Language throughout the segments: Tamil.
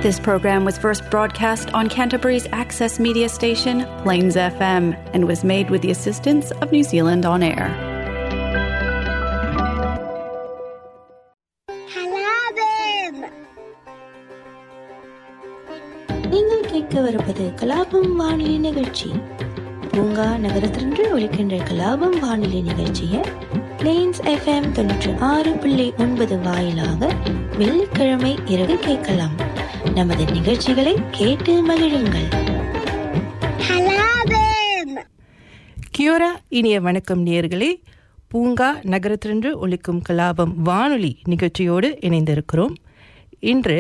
This program was first broadcast on Canterbury's access media station, Plains FM, and was made with the assistance of New Zealand On Air. கலாபம் நீங்கள் கேட்க வருவது கலாபம் வானொலி நிகழ்ச்சி பூங்கா நகரத்திலிருந்து ஒழிக்கின்ற கலாபம் வானொலி நிகழ்ச்சியை பிளேன்ஸ் எஃப்எம் தொண்ணூற்றி ஆறு புள்ளி ஒன்பது வாயிலாக வெள்ளிக்கிழமை இரவு கேட்கலாம் நமது நிகழ்ச்சிகளை கேட்டு மகிழுங்கள் கலாபம் கியோரா இனிய வணக்கம் நேயர்களே பூங்கா நகரத்திலிருந்து ஒலிக்கும் கலாபம் வானொலி நிகழ்ச்சியோடு இணைந்திருக்கிறோம் இன்று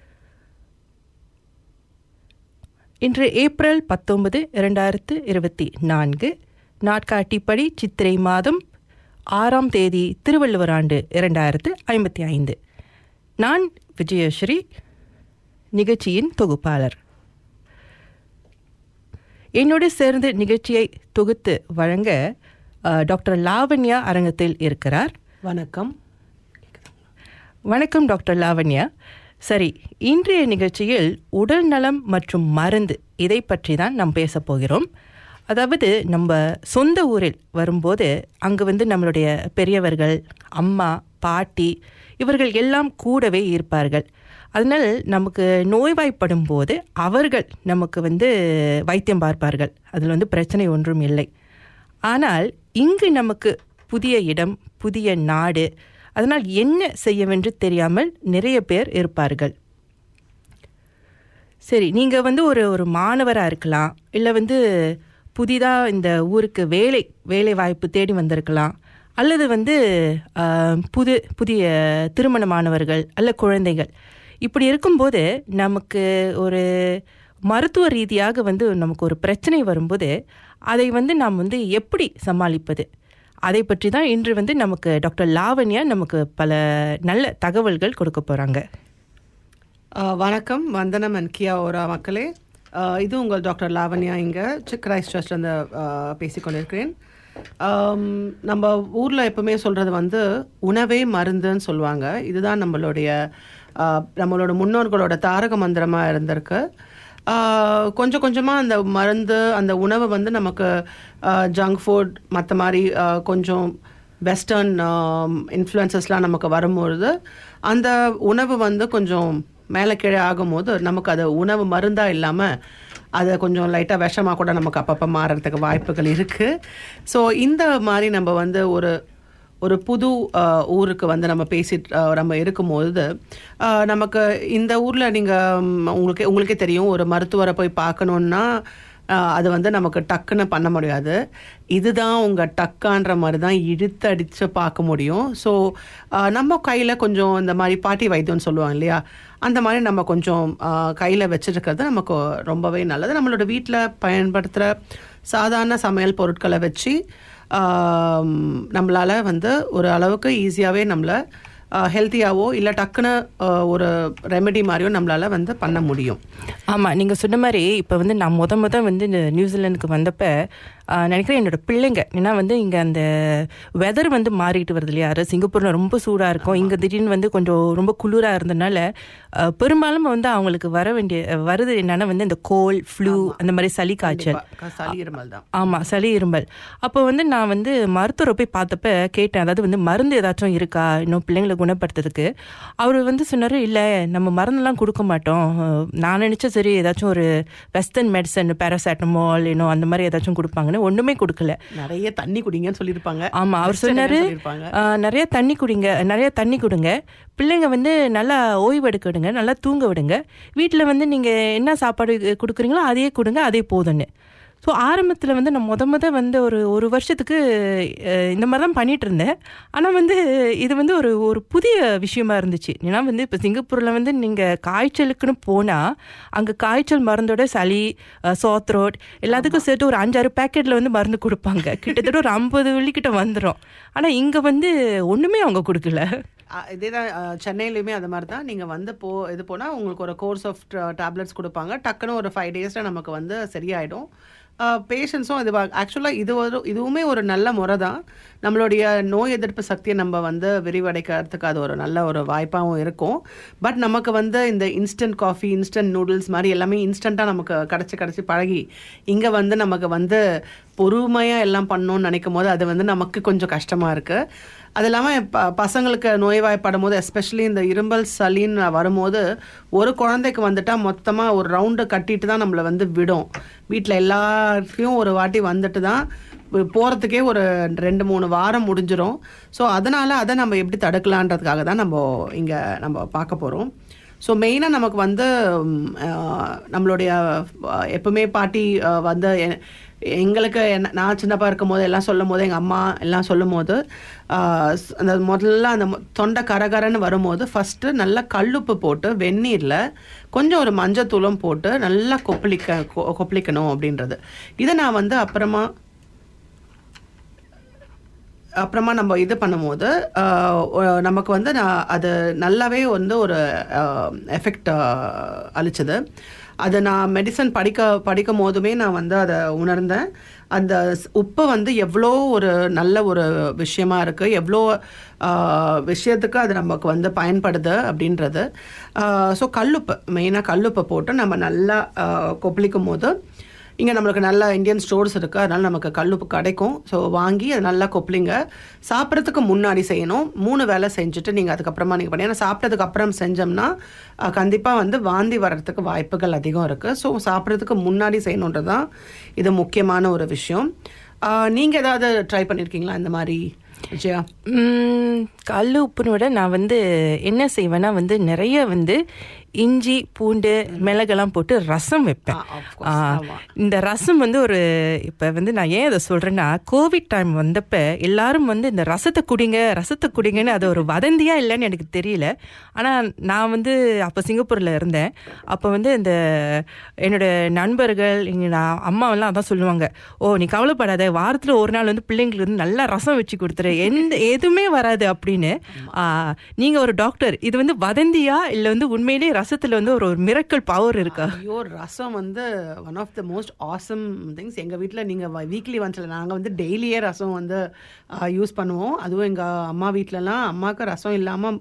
இன்று ஏப்ரல் பத்தொன்பது இரண்டாயிரத்து இருபத்தி நான்கு நாட்காட்டிப்படி சித்திரை மாதம் ஆறாம் தேதி திருவள்ளுவர் ஆண்டு இரண்டாயிரத்து ஐம்பத்தி ஐந்து நான் விஜயஸ்ரீ நிகழ்ச்சியின் தொகுப்பாளர் என்னோடு சேர்ந்து நிகழ்ச்சியை தொகுத்து வழங்க அஹ், டாக்டர் லாவண்யா அரங்கத்தில் இருக்கிறார் வணக்கம் வணக்கம் டாக்டர் லாவண்யா சரி இன்றைய நிகழ்ச்சியில் உடல் நலம் மற்றும் மருந்து இதை பற்றி தான் நாம் பேச போகிறோம் அதாவது நம்ம சொந்த ஊரில் வரும்போது அங்கு வந்து நம்மளுடைய பெரியவர்கள் அம்மா பாட்டி இவர்கள் எல்லாம் கூடவே இருப்பார்கள் அதனால் நமக்கு நோய்வாய்ப்படும் போது அவர்கள் நமக்கு வந்து வைத்தியம் பார்ப்பார்கள் அதில் வந்து பிரச்சனை ஒன்றும் இல்லை ஆனால் இங்கு நமக்கு புதிய இடம் புதிய நாடு அதனால் என்ன செய்யவென்று தெரியாமல் நிறைய பேர் இருப்பார்கள் சரி நீங்கள் வந்து ஒரு ஒரு மாணவராக இருக்கலாம் இல்லை வந்து புதிதாக இந்த ஊருக்கு வேலை வேலை வாய்ப்பு தேடி வந்திருக்கலாம் அல்லது வந்து ஆஹ், புது புதிய திருமணமானவர்கள் அல்ல குழந்தைகள் இப்படி இருக்கும்போது நமக்கு ஒரு மருத்துவ ரீதியாக வந்து நமக்கு ஒரு பிரச்சனை வரும்போது அதை வந்து நாம் வந்து எப்படி சமாளிப்பது அதை பற்றி தான் இன்று வந்து நமக்கு டாக்டர் லாவண்யா நமக்கு பல நல்ல தகவல்கள் கொடுக்க போகிறாங்க அஹ், வணக்கம் வந்தனம் அண்ட் கியா ஓரா மக்களே அஹ், இது உங்கள் டாக்டர் லாவண்யா இங்கே கிரைஸ்ட் சர்ச்லேருந்து பேசிக்கொண்டிருக்கிறேன் ஆம், நம்ம ஊரில் எப்பவுமே சொல்கிறது வந்து உணவே மருந்துன்னு சொல்லுவாங்க இதுதான் நம்மளுடைய அஹ், நம்மளோட முன்னோர்களோட தாரக மந்திரமாக இருந்திருக்கு ஆஹ் கொஞ்சம் கொஞ்சமாக அந்த மருந்து அந்த உணவு வந்து நமக்கு ஜங்க் ஃபுட் மற்ற மாதிரி ஆஹ் கொஞ்சம் வெஸ்டர்ன் இன்ஃப்ளூயன்சஸ்லாம் நமக்கு வரும்பொழுது அந்த உணவு வந்து கொஞ்சம் மேலே கீழே ஆகும்போது நமக்கு அது உணவு மருந்தாக இல்லாமல் அது கொஞ்சம் லைட்டாக விஷமாக கூட நமக்கு அப்பப்போ மாறுறதுக்கு வாய்ப்புகள் இருக்குது ஸோ இந்த மாதிரி நம்ம வந்து ஒரு ஒரு புது அஹ், ஊருக்கு வந்து நம்ம பேசிட்டு அஹ், நம்ம இருக்கும்போது அஹ், நமக்கு இந்த ஊரில் நீங்கள் உங்களுக்கு உங்களுக்கே தெரியும் ஒரு மருத்துவரை போய் பார்க்கணுன்னா அஹ், அது வந்து நமக்கு டக்குன்னு பண்ண முடியாது இதுதான் உங்கள் டக்கான்ற மாதிரி தான் இழுத்து அடித்து பார்க்க முடியும் ஸோ நம்ம கையில் கொஞ்சம் இந்த மாதிரி பாட்டி வைத்தியம்னு சொல்லுவாங்க இல்லையா அந்த மாதிரி நம்ம கொஞ்சம் கையில் வச்சுருக்கிறது நமக்கு ரொம்பவே நல்லது நம்மளோட வீட்டில் பயன்படுத்துகிற சாதாரண சமையல் பொருட்களை வச்சு ஆம், நம்மளால வந்து ஒரு அளவுக்கு ஈஸியாகவே நம்மளை ஹெல்த்தியாவோ இல்லை டக்குன்னு ஆஹ், ஒரு ரெமெடி மாதிரியோ நம்மளால வந்து பண்ண முடியும் ஆமாம் நீங்கள் சொன்ன மாதிரி இப்போ வந்து நான் முத முத வந்து இந்த நியூசிலாந்துக்கு வந்தப்ப ஆ, நினைக்கிறேன் என்னோட பிள்ளைங்க ஏன்னா வந்து இங்கே அந்த வெதர் வந்து மாறிட்டு வருது இல்லையா அது சிங்கப்பூரில் ரொம்ப சூடாக இருக்கும் இங்கே திடீர்னு வந்து கொஞ்சம் ரொம்ப குளிராக இருந்தனால ஆ, பெரும்பாலும் வந்து அவங்களுக்கு வர வேண்டிய வருது என்னன்னா வந்து இந்த கோல் ஃப்ளூ அந்த மாதிரி சளி காய்ச்சல் கண்டிப்பா. சளி இருமல் தான் ஆமாம் சளி இருமல் அப்போ வந்து நான் வந்து மருத்துவரை போய் பார்த்தப்ப கேட்டேன் அதாவது வந்து மருந்து ஏதாச்சும் இருக்கா இன்னும் பிள்ளைங்களை குணப்படுத்துறதுக்கு அவர் வந்து சொன்னார் இல்லை நம்ம மருந்தெல்லாம் கொடுக்க மாட்டோம் அஹ், நான் நினச்சேன் சரி ஏதாச்சும் ஒரு வெஸ்டர்ன் மெடிசன் பேராசெட்டமால் இன்னும் அந்த மாதிரி ஏதாச்சும் கொடுப்பாங்கன்னு ஒன்றுமே கொடுக்கல நிறைய தண்ணி குடிங்கன்னு சொல்லியிருப்பாங்க ஆமா அவர் Western சொன்னாரு என்னன்னு சொல்லியிருப்பாங்க. ஆ, நிறைய தண்ணி குடிங்க நிறைய தண்ணி கொடுங்க பிள்ளைங்க வந்து நல்லா ஓய்வு எடுக்க விடுங்க நல்லா தூங்க விடுங்க வீட்டில் வந்து நீங்க என்ன சாப்பாடு கொடுக்குறீங்களோ அதையே கொடுங்க அதே போதும்னு ஸோ ஆரம்பத்தில் வந்து நான் முத முத வந்து ஒரு ஒரு வருஷத்துக்கு அஹ், இந்த மாதிரி தான் பண்ணிட்டு இருந்தேன் ஆனால் வந்து இது வந்து ஒரு ஒரு புதிய விஷயமா இருந்துச்சு ஏன்னா வந்து இப்போ சிங்கப்பூரில் வந்து நீங்கள் காய்ச்சலுக்குன்னு போனால் அங்கே காய்ச்சல் மருந்தோட சளி சோத்ரோட் எல்லாத்துக்கும் சேர்த்து ஒரு அஞ்சாறு பேக்கெட்டில் வந்து மருந்து கொடுப்பாங்க கிட்டத்தட்ட ஒரு ஐம்பது வெள்ளிக்கிட்ட வந்துடும் ஆனால் இங்கே வந்து ஒன்றுமே அவங்க கொடுக்கல அஹ் இதே தான் அஹ், சென்னையிலையுமே அது மாதிரி தான் நீங்கள் வந்து போ இது போனால் உங்களுக்கு ஒரு கோர்ஸ் ஆஃப் டேப்லெட்ஸ் கொடுப்பாங்க டக்குன்னு ஒரு ஃபைவ் டேஸில் நமக்கு வந்து சரியாயிடும் பேஷண்ட்ஸும் இது ஆக்சுவலாக இது ஒரு இதுவுமே ஒரு நல்ல முறை தான் நம்மளுடைய நோய் எதிர்ப்பு சக்தியை நம்ம வந்து விரிவடைக்கிறதுக்கு அது ஒரு நல்ல ஒரு வாய்ப்பாகவும் இருக்கும் பட் நமக்கு வந்து இந்த இன்ஸ்டன்ட் காஃபி இன்ஸ்டன்ட் நூடுல்ஸ் மாதிரி எல்லாமே இன்ஸ்டண்ட்டாக நமக்கு கிடச்சி கிடச்சி பழகி இங்கே வந்து நமக்கு வந்து பொறுமையாக எல்லாம் பண்ணணும்னு நினைக்கும் போது அது வந்து நமக்கு கொஞ்சம் கஷ்டமாக இருக்குது அது இல்லாமல் ப பசங்களுக்கு நோய்வாய்ப்படும் போது எஸ்பெஷலி இந்த இரும்பல் சளின்னு வரும்போது ஒரு குழந்தைக்கு வந்துட்டால் மொத்தமாக ஒரு ரவுண்டு கட்டிட்டு தான் நம்மளை வந்து விடும் வீட்டில் எல்லாத்தையும் ஒரு வாட்டி வந்துட்டு தான் போகிறதுக்கே ஒரு ரெண்டு மூணு வாரம் முடிஞ்சிரும் ஸோ அதனால் அதை நம்ம எப்படி தடுக்கலான்றதுக்காக தான் நம்ம இங்கே நம்ம பார்க்க போகிறோம் ஸோ மெயினாக நமக்கு வந்து ம், அஹ், நம்மளுடைய அஹ், எப்பவுமே பாட்டி அஹ், வந்து எ- எங்களுக்கு என்ன நான் சின்னப்பா இருக்கும் போது எல்லாம் சொல்லும் போது எங்கள் அம்மா எல்லாம் சொல்லும் போது ஆஹ், ஸ்- அந்த முதல்ல அந்த மொ- தொண்டை கரகரன்னு வரும்போது ஃபஸ்ட்டு நல்லா கல்லுப்பு போட்டு வெந்நீரில் கொஞ்சம் ஒரு மஞ்சத்தூளும் போட்டு நல்லா கொப்பளிக்க கொ- கொப்பளிக்கணும் அப்படின்றது இதை நான் வந்து அப்புறமா அப்புறமா நம்ம இது பண்ணும்போது ஆஹ், ஒ- நமக்கு வந்து நான் அது நல்லாவே வந்து ஒரு எஃபெக்ட் அளிச்சது அது நான் மெடிசன் படிக்க படிக்கும் போதுமே நான் வந்து அதை உணர்ந்தேன் அந்த ஸ்- உப்பு வந்து எவ்வளோ ஒரு நல்ல ஒரு விஷயமா இருக்குது எவ்வளோ ஆஹ், விஷயத்துக்கு அது நமக்கு வந்து பயன்படுது அப்படின்றது ஸோ கல்லுப்பு மெயினாக கல்லுப்பை போட்டு நம்ம நல்லா ஆஹ், கொப்பளிக்கும் போது இங்கே நம்மளுக்கு நல்ல இந்தியன் ஸ்டோர்ஸ் இருக்குது அதனால நமக்கு கல்லுப்பு கிடைக்கும் ஸோ வாங்கி அதை நல்லா கொப்பளிங்க சாப்பிட்றதுக்கு முன்னாடி செய்யணும் மூணு வேளை செஞ்சுட்டு நீங்கள் அதுக்கப்புறமா நீங்கள் பண்ணி ஏன்னா சாப்பிட்டதுக்கு அப்புறம் செஞ்சோம்னா கண்டிப்பாக வந்து வாந்தி வர்றதுக்கு வாய்ப்புகள் அதிகம் இருக்குது ஸோ சாப்பிட்றதுக்கு முன்னாடி செய்யணுன்றது தான் இது முக்கியமான ஒரு விஷயம் நீங்கள் ஏதாவது ட்ரை பண்ணியிருக்கீங்களா இந்த மாதிரி விஜயா ம், கல் உப்புன்னு விட நான் வந்து என்ன செய்வேன்னா வந்து நிறைய வந்து இஞ்சி பூண்டு மிளகெல்லாம் போட்டு ரசம் வைப்பேன் ஆ, of course, ஆ, ஆமா. இந்த ரசம் வந்து ஒரு இப்போ வந்து நான் ஏன் அதை சொல்கிறேன்னா கோவிட் டைம் வந்தப்ப எல்லாரும் வந்து இந்த ரசத்தை குடிங்க ரசத்தை குடிங்கன்னு அது ஒரு வதந்தியா இல்லைன்னு எனக்கு தெரியல ஆனால் நான் வந்து அப்போ சிங்கப்பூரில் இருந்தேன் அப்போ வந்து இந்த என்னோட நண்பர்கள் எங்கள் நான் அம்மாவெல்லாம் அதான் சொல்லுவாங்க ஓ நீ கவலைப்படாத வாரத்தில் ஒரு நாள் வந்து பிள்ளைங்களுக்கு வந்து நல்லா ரசம் வச்சு கொடுத்துரு எந்த எதுவுமே வராது அப்படின்னு ஆ, நீங்க ஒரு டாக்டர் இது வந்து வதந்தியா இல்லை வந்து உண்மையிலேயே ரசத்துல வந்து ஒரு மிரக்கல் பவர் இருக்கா ஐயோ ரசம் வந்து one of the most awesome things எங்கள் வீட்டில் நீங்கள் வீக்லி ஒன்ஸில் நாங்கள் வந்து டெய்லியே ரசம் வந்து யூஸ் பண்ணுவோம் அதுவும் எங்கள் அம்மா வீட்டிலலாம் அம்மாவுக்கு ரசம் இல்லாமல்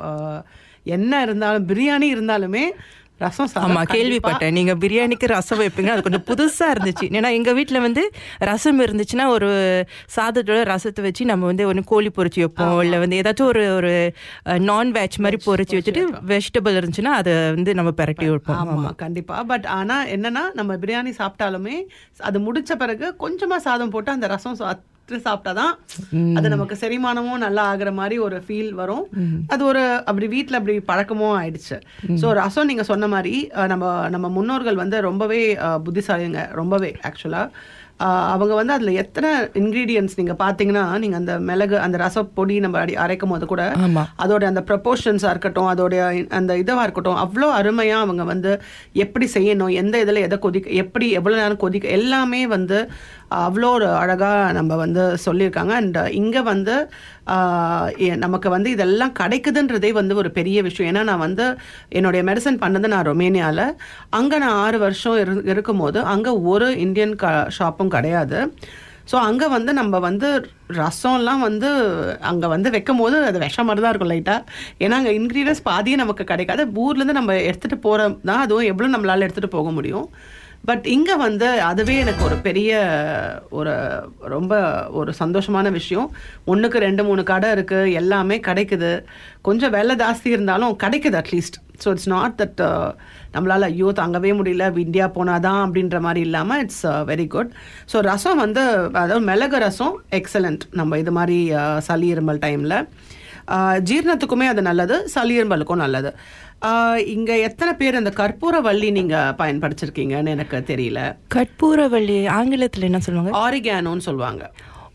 என்ன இருந்தாலும் பிரியாணி இருந்தாலுமே ரசம் சாதம் ஆமா கண்டிப்பா- கேள்விப்பட்டேன் நீங்க பிரியாணிக்கு ரசம் வைப்பீங்க அது கொஞ்சம் புதுசா இருந்துச்சு ஏன்னா எங்க வீட்ல வந்து ரசம் இருந்துச்சுன்னா ஒரு சாதத்தோட ரசத்தை வச்சு நம்ம வந்து ஒன்று கோழி பொரிச்சு வைப்போம் இல்ல வந்து ஏதாச்சும் ஒரு ஒரு நான் வெஜ் மாதிரி பொரிச்சு வச்சுட்டு வெஜிடபிள் இருந்துச்சுன்னா அதை வந்து நம்ம பெரட்டி வைப்போம் ஆமா கண்டிப்பா பட் ஆனா என்னன்னா நம்ம பிரியாணி சாப்பிட்டாலுமே அது முடிச்ச பிறகு கொஞ்சமா சாதம் போட்டு அந்த ரசம் சாப்பிட்டு சாப்பிட்டாதான் அது நமக்கு செரிமானமும் நல்லா ஆகுற மாதிரி ஒரு ஃபீல் வரும் அது ஒரு அப்படி வீட்ல அப்படி பழக்கமும் ஆயிடுச்சு சோ ரசம் நீங்க சொன்ன மாதிரி அஹ், நம்ம நம்ம முன்னோர்கள் வந்து ரொம்பவே அஹ், புத்திசாலிங்க ரொம்பவே ஆக்சுவலா அவங்க வந்து அதுல எத்தனை இன்கிரீடியன்ஸ் நீங்க பாத்தீங்கன்னா நீங்க அந்த மிளகு அந்த ரசப்பொடி நம்ம அடி அரைக்கும் போது கூட ஆமா. அதோட அந்த ப்ரப்போர்ஷன்ஸாக இருக்கட்டும் அதோடைய அந்த இதுவாக இருக்கட்டும் அவ்வளோ அருமையாக அவங்க வந்து எப்படி செய்யணும் எந்த இதில் எதை கொதிக்க எப்படி எவ்வளோ நேரம் கொதிக்க எல்லாமே வந்து அவ்வளோ ஒரு அழகாக நம்ம வந்து சொல்லியிருக்காங்க அண்ட் இங்கே வந்து ஆஹ், எ- நமக்கு வந்து இதெல்லாம் கிடைக்குதுன்றதே வந்து ஒரு பெரிய விஷயம் ஏன்னா நான் வந்து என்னுடைய மெடிசன் பண்ணது நான் ரொமேனியாவில் அங்கே நான் ஆறு வருஷம் இரு இருக்கும்போது அங்கே ஒரு இந்தியன் க ஷாப்பும் கிடையாது ஸோ அங்கே வந்து நம்ம வந்து ரசம்லாம் வந்து அங்கே வந்து வைக்கும் போது அது விஷம் மாதிரி தான் இருக்கும் லைட்டாக ஏன்னா அங்கே இன்க்ரீடியன்ஸ் பாதியே நமக்கு கிடைக்காது ஊர்லேருந்து நம்ம எடுத்துகிட்டு போகிறோம் தான் அதுவும் எவ்வளோ நம்மளால் எடுத்துகிட்டு போக முடியும் பட் இங்கே வந்து அதுவே எனக்கு ஒரு பெரிய ஒரு ரொம்ப ஒரு சந்தோஷமான விஷயம் ஒன்றுக்கு ரெண்டு மூணு கடை இருக்குது எல்லாமே கிடைக்குது கொஞ்சம் விலை ஜாஸ்தி இருந்தாலும் கிடைக்குது at least so it's not that நம்மளால் ஐயோ தாங்கவே முடியல இந்தியா போனாதான் அப்படின்ற மாதிரி இல்லாமல் it's very good so rasam வந்து அதாவது மிளகு ரசம் எக்ஸலண்ட் நம்ம இது மாதிரி அஹ், சளி இருமல் டைமில் ஜீரணத்துக்குமே அது நல்லது சளி இருமலுக்கும் நல்லது ஆஹ், இங்க எத்தனை பேர் இந்த கற்பூரவள்ளி நீங்க பயன்படுத்திருக்கீங்கன்னு எனக்கு தெரியல கற்பூரவள்ளி ஆங்கிலத்துல என்ன சொல்லுவாங்க ஆரிகானோன்னு சொல்லுவாங்க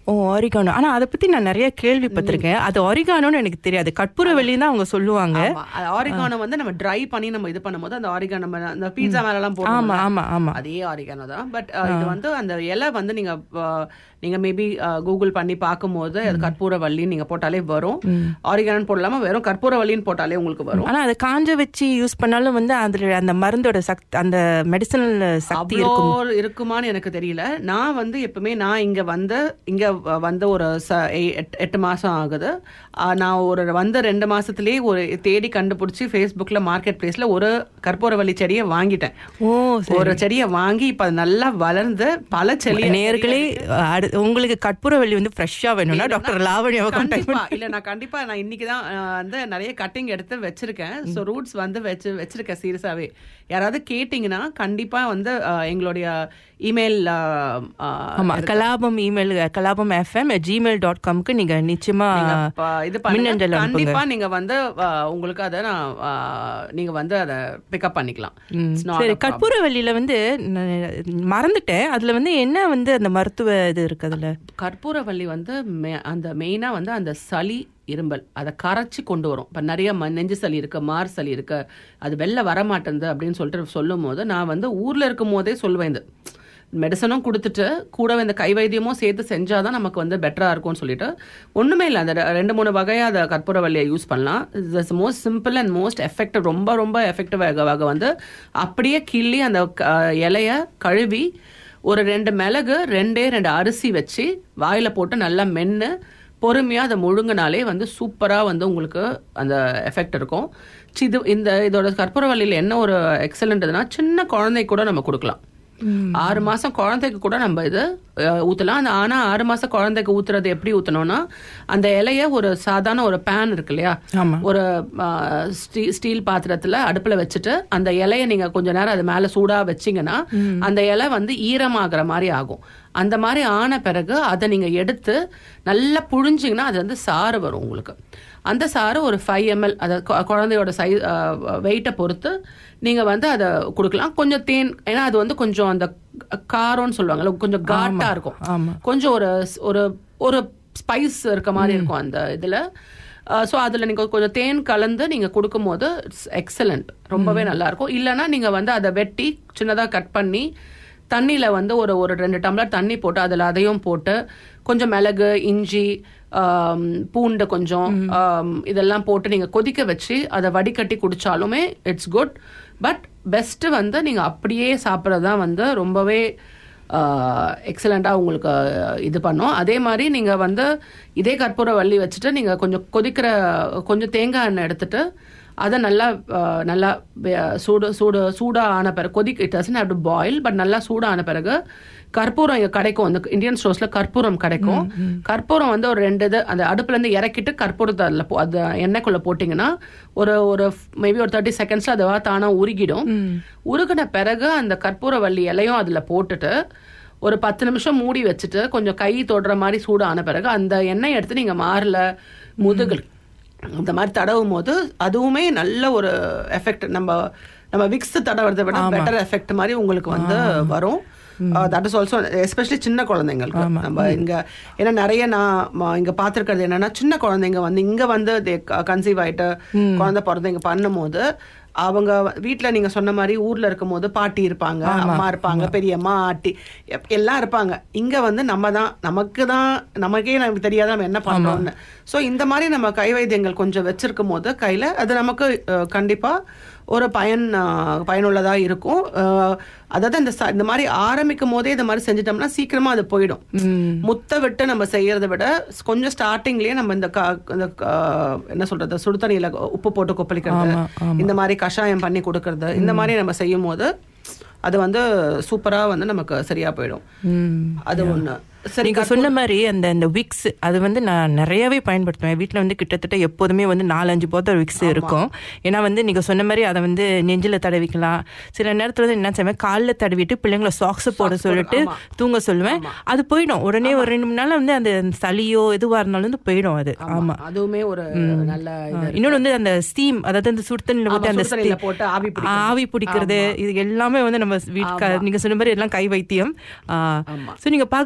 ஓ ஆரிகானோ ஆனா அதை பத்தி நான் நிறைய கேள்விப்பட்டிருக்கேன் அது ஆரிகானோன்னு எனக்கு தெரியாது கற்பூரவள்ளி தான் அவங்க சொல்லுவாங்க ஆரிகானோ வந்து நம்ம ட்ரை பண்ணி நம்ம இது பண்ணும்போது அந்த ஆரிகானோ நம்ம அந்த பீட்சா மேல எல்லாம் ஆமா போடுவோம் ஆமா ஆமா அதே ஆரிகானோ தான் பட் இது வந்து அந்த இலை வந்து நீங்க அஹ், நீங்க மேபி கூகுள் பண்ணி பார்க்கும்போது அது கற்பூரவள்ளின்னு நீங்க போட்டாலே வரும் ஆரிகானோ போடலாம வெறும் கற்பூரவள்ளின்னு போட்டாலே உங்களுக்கு வரும் ஆனா அதை காஞ்ச வச்சு யூஸ் பண்ணாலும் வந்து அதுல அந்த மருந்தோட சக்தி அந்த மெடிசனல் சக்தி அவ்வளோ இருக்கும் இருக்குமான்னு எனக்கு தெரியல நான் வந்து எப்பவுமே நான் இங்க வந்து இங்க வ- வந்து ஒரு ச- எ- எட்- எட்டு மாசம் ஆகுது ஆ, நான் ஒரு வந்த ரெண்டு மாசத்துலயே ஒரு தேடி கண்டுபிடிச்சி ஃபேஸ்புக்ல மார்க்கெட் பிளேஸ்ல ஒரு கற்பூரவள்ளி செடியை வாங்கிட்டேன் ஓ ஒரு செடியை வாங்கி இப்ப அது நல்லா வளர்ந்து பல செடி நேர்களே அடு- உங்களுக்கு கற்பூரவள்ளி வந்து ஃப்ரெஷ்ஷா வேணும்னா டாக்டர் லாவணியாவை கான்டாக்ட் கண்டிப்பா இல்ல நான் கண்டிப்பா நான் இன்னைக்கு தான் வந்து நிறைய கட்டிங் எடுத்து வச்சிருக்கேன் ஸோ ரூட்ஸ் வந்து வச்சு வச்சிருக்கேன் சீரியஸாவே யாராவது கேட்டிங்கன்னா கண்டிப்பா வந்து அஹ், எங்களுடைய இமெயில் ஆமா Kalabam email Kalabam FM Gmail dot காம்க்கு நீங்க நிச்சயமா இது பண்ணுங்க மின்னஞ்சல் அனுப்புங்க கண்டிப்பா நீங்க வந்து அஹ், உங்களுக்கு அதை நான் அஹ், நீங்க வந்து அதை பிக்கப் பண்ணிக்கலாம் It's not சரி a problem. கற்பூரவள்ளியில வந்து நான் மறந்துட்டேன் அதுல வந்து என்ன வந்து அந்த மருத்துவ இது இருக்கு அதுல கற்பூரவள்ளி வந்து மெ- அந்த மெயினா வந்து அந்த சளி இரும்பல் அதை கரைச்சி கொண்டு வரும் இப்போ நிறைய ம- நெஞ்சு சளி இருக்கு மார் சளி இருக்கு அது வெளில வர மாட்டேங்குது அப்படின்னு சொல்லிட்டு சொல்லும் போது நான் வந்து ஊர்ல இருக்கும் போதே சொல்லுவேன் இது மெடிசனும் கொடுத்துட்டு கூடவே இந்த கை வைத்தியமும் சேர்த்து செஞ்சாதான் நமக்கு வந்து பெட்டரா இருக்கும்னு சொல்லிட்டு ஒண்ணுமே இல்லை அந்த ரெ- ரெண்டு மூணு வகையா அந்த கற்பூரவல்லியை யூஸ் பண்ணலாம் it's most simple and most effective ரொம்ப ரொம்ப எஃபெக்டிவ் வகை வந்து அப்படியே கிள்ளி அந்த க- இலைய கழுவி ஒரு ரெண்டு மிளகு ரெண்டே ரெண்டு அரிசி வச்சு வாயில போட்டு நல்லா மென்று பொறுமையா அதை முழுங்கினாலே வந்து சூப்பரா வந்து உங்களுக்கு அந்த எஃபெக்ட் இருக்கும் சி, இது இந்த இதோட கற்பூரவல்லியில என்ன ஒரு எக்ஸலண்ட்னா சின்ன குழந்தை கூட நம்ம கொடுக்கலாம் ஆறு மாசம் குழந்தைக்கு கூட நம்ம இது அஹ், ஊத்தலாம் அந்த ஆனா ஆறு மாசம் குழந்தைக்கு ஊத்துறது எப்படி ஊத்தணும்னா அந்த இலைய ஒரு சாதாரண ஒரு பேன் இருக்கு இல்லையா ஆமா. ஒரு அஹ், ஸ்டீ- ஸ்டீல் பாத்திரத்துல அடுப்புல வச்சுட்டு அந்த இலைய நீங்க கொஞ்ச நேரம் அது மேல சூடா வச்சீங்கன்னா அந்த இலை வந்து ஈரமாகிற மாதிரி ஆகும் அந்த மாதிரி ஆன பிறகு அதை நீங்க எடுத்து நல்லா புழிஞ்சிங்கன்னா அது வந்து சாறு வரும் உங்களுக்கு அந்த சாறு ஒரு ஃபைவ் எம்எல் அதை கொ- குழந்தையோட சை வெயிட்டை பொறுத்து நீங்க வந்து அதை கொடுக்கலாம் கொஞ்சம் தேன் ஏன்னா அது வந்து கொஞ்சம் அந்த காரம்னு சொல்லுவாங்கல்ல கொஞ்சம் காட்டா இருக்கும் ஆமா. கொஞ்சம் ஒரு ஒரு ஒரு ஸ்பைஸ் இருக்க மாதிரி இருக்கும் அந்த இதுல ஸோ அதில் நீங்கள் கொஞ்சம் தேன் கலந்து நீங்கள் கொடுக்கும்போது இட்ஸ் எக்ஸலண்ட் ரொம்பவே நல்லா இருக்கும் இல்லைன்னா நீங்கள் வந்து அதை வெட்டி சின்னதாக கட் பண்ணி தண்ணியில் வந்து ஒரு ஒரு ரெண்டு டம்ளர் தண்ணி போட்டு அதில் அதையும் போட்டு கொஞ்சம் மிளகு இஞ்சி ஆம், பூண்டு கொஞ்சம் ஆம், இதெல்லாம் போட்டு நீங்கள் கொதிக்க வச்சு அதை வடிகட்டி குடிச்சாலுமே இட்ஸ் குட் பட் பெஸ்ட்டு வந்து நீங்கள் அப்படியே சாப்பிட்றது தான் வந்து ரொம்பவே எக்ஸலண்ட்டாக உங்களுக்கு அஹ், இது பண்ணும் அதே மாதிரி நீங்கள் வந்து இதே கற்பூர வள்ளி வச்சுட்டு நீங்கள் கொஞ்சம் கொதிக்கிற கொஞ்சம் தேங்காய் எண்ணெய் எடுத்துட்டு அதை நல்லா அஹ், நல்லா வே- சூடு சூடு சூடாக ஆன பிறகு கொதிக்க it doesn't have to boil but நல்லா சூடான பிறகு கற்பூரம் இங்கே கிடைக்கும் அந்த இந்தியன் ஸ்டோர்ஸில் கற்பூரம் கிடைக்கும் கற்பூரம் வந்து ஒரு ரெண்டு இது அந்த அடுப்புலேருந்து இறக்கிட்டு கற்பூரத்தை அதில் போ அந்த எண்ணெய்க்குள்ளே போட்டிங்கன்னா ஒரு ஒரு மேபி ஒரு தேர்ட்டி செகண்ட்ஸில் அதுவா தானாக உருகிடும் உருகின பிறகு அந்த கற்பூரவள்ளி இலையும் அதில் போட்டுட்டு ஒரு பத்து நிமிஷம் மூடி வச்சுட்டு கொஞ்சம் கை தொடுற மாதிரி சூடான பிறகு அந்த எண்ணெய் எடுத்து நீங்கள் மாரில் முதுகில் அந்த மாதிரி தடவும் போது அதுவுமே நல்ல ஒரு எஃபெக்ட் நம்ம நம்ம விக்ஸ் தடவுறதை விட பெட்டர் எஃபெக்ட் மாதிரி உங்களுக்கு வந்து வரும் தட் இஸ் ஆல்சோ எஸ்பெஷலி சின்ன குழந்தைங்களுக்கு நம்ம இங்க ஏன்னா நிறைய நான் ம- இங்க பாத்திருக்கிறது என்னன்னா சின்ன குழந்தைங்க வந்து இங்க வந்து கன்சீவ் ஆயிட்டு குழந்தை பிறந்தவங்க பண்ணும்போது அவங்க வீட்ல நீங்க சொன்ன மாதிரி ஊர்ல இருக்கும்போது பாட்டி இருப்பாங்க அம்மா இருப்பாங்க பெரியம்மா ஆட்டி எப்- எல்லாம் இருப்பாங்க இங்க வந்து நம்ம தான் நமக்கு தான் நமக்கே நமக்கு தெரியாத நம்ம என்ன பண்றோம்னு சோ இந்த மாதிரி நம்ம கை வைத்தியங்கள் கொஞ்சம் வச்சிருக்கும் போது கையில அது நமக்கு அஹ், கண்டிப்பா ஒரு பயன் அஹ், பயனுள்ளதா இருக்கும் அஹ், அதாவது இந்த ச- இந்த மாதிரி ஆரம்பிக்கும் போதே இந்த மாதிரி செஞ்சிட்டோம்னா சீக்கிரமா அது போயிடும் முத்த விட்டு நம்ம செய்யறதை விட கொஞ்சம் ஸ்டார்டிங்லயே நம்ம இந்த க- இந்த க- என்ன சொல்றது சுடுதண்ணியில உப்பு போட்டு கொப்பளிக்கிறது இந்த மாதிரி கஷாயம் பண்ணி கொடுக்கறது இந்த மாதிரி நம்ம செய்யும் போது அது வந்து சூப்பரா வந்து நமக்கு சரியா போயிடும் அது ஒண்ணு சரி நீங்க சொன்ன மாதிரி அந்த அந்த விக்ஸ் அது வந்து நான் நிறையவே பயன்படுத்துவேன் வீட்ல வந்து கிட்டத்தட்ட எப்போதுமே வந்து நாலஞ்சு போத்த விக்ஸ் இருக்கும் ஏன்னா வந்து நீங்க சொன்ன மாதிரி அதை வந்து நெஞ்சில தடவிக்கலாம் சில நேரத்துல வந்து என்ன செய்வேன் காலில் தடவிட்டு பிள்ளைங்களை சாக்ஸ் போட சொல்லிட்டு தூங்க சொல்லுவேன் அது போயிடும் உடனே ஒரு ரெண்டு மூணு நாள் வந்து அந்த சளியோ எதுவா இருந்தாலும் வந்து போயிடும் அது ஆமா அதுவுமே ஒரு நல்ல இது இருக்கு. இன்னொன்று வந்து அந்த ஸ்டீம் அதாவது அந்த சுடுதண்ணில போட்டு ஆமா, அந்த சுடுதண்ணில steam- போட்டு ஆவி பிடிக்கிறது. ஆவி பிடிக்கிறது இது எல்லாமே வந்து நம்ம வீட்டுக்கு நீங்க சொன்ன மாதிரி எல்லாம் கை வைத்தியம் ஸோ நீங்க பார்க்க போனீங்கன்னா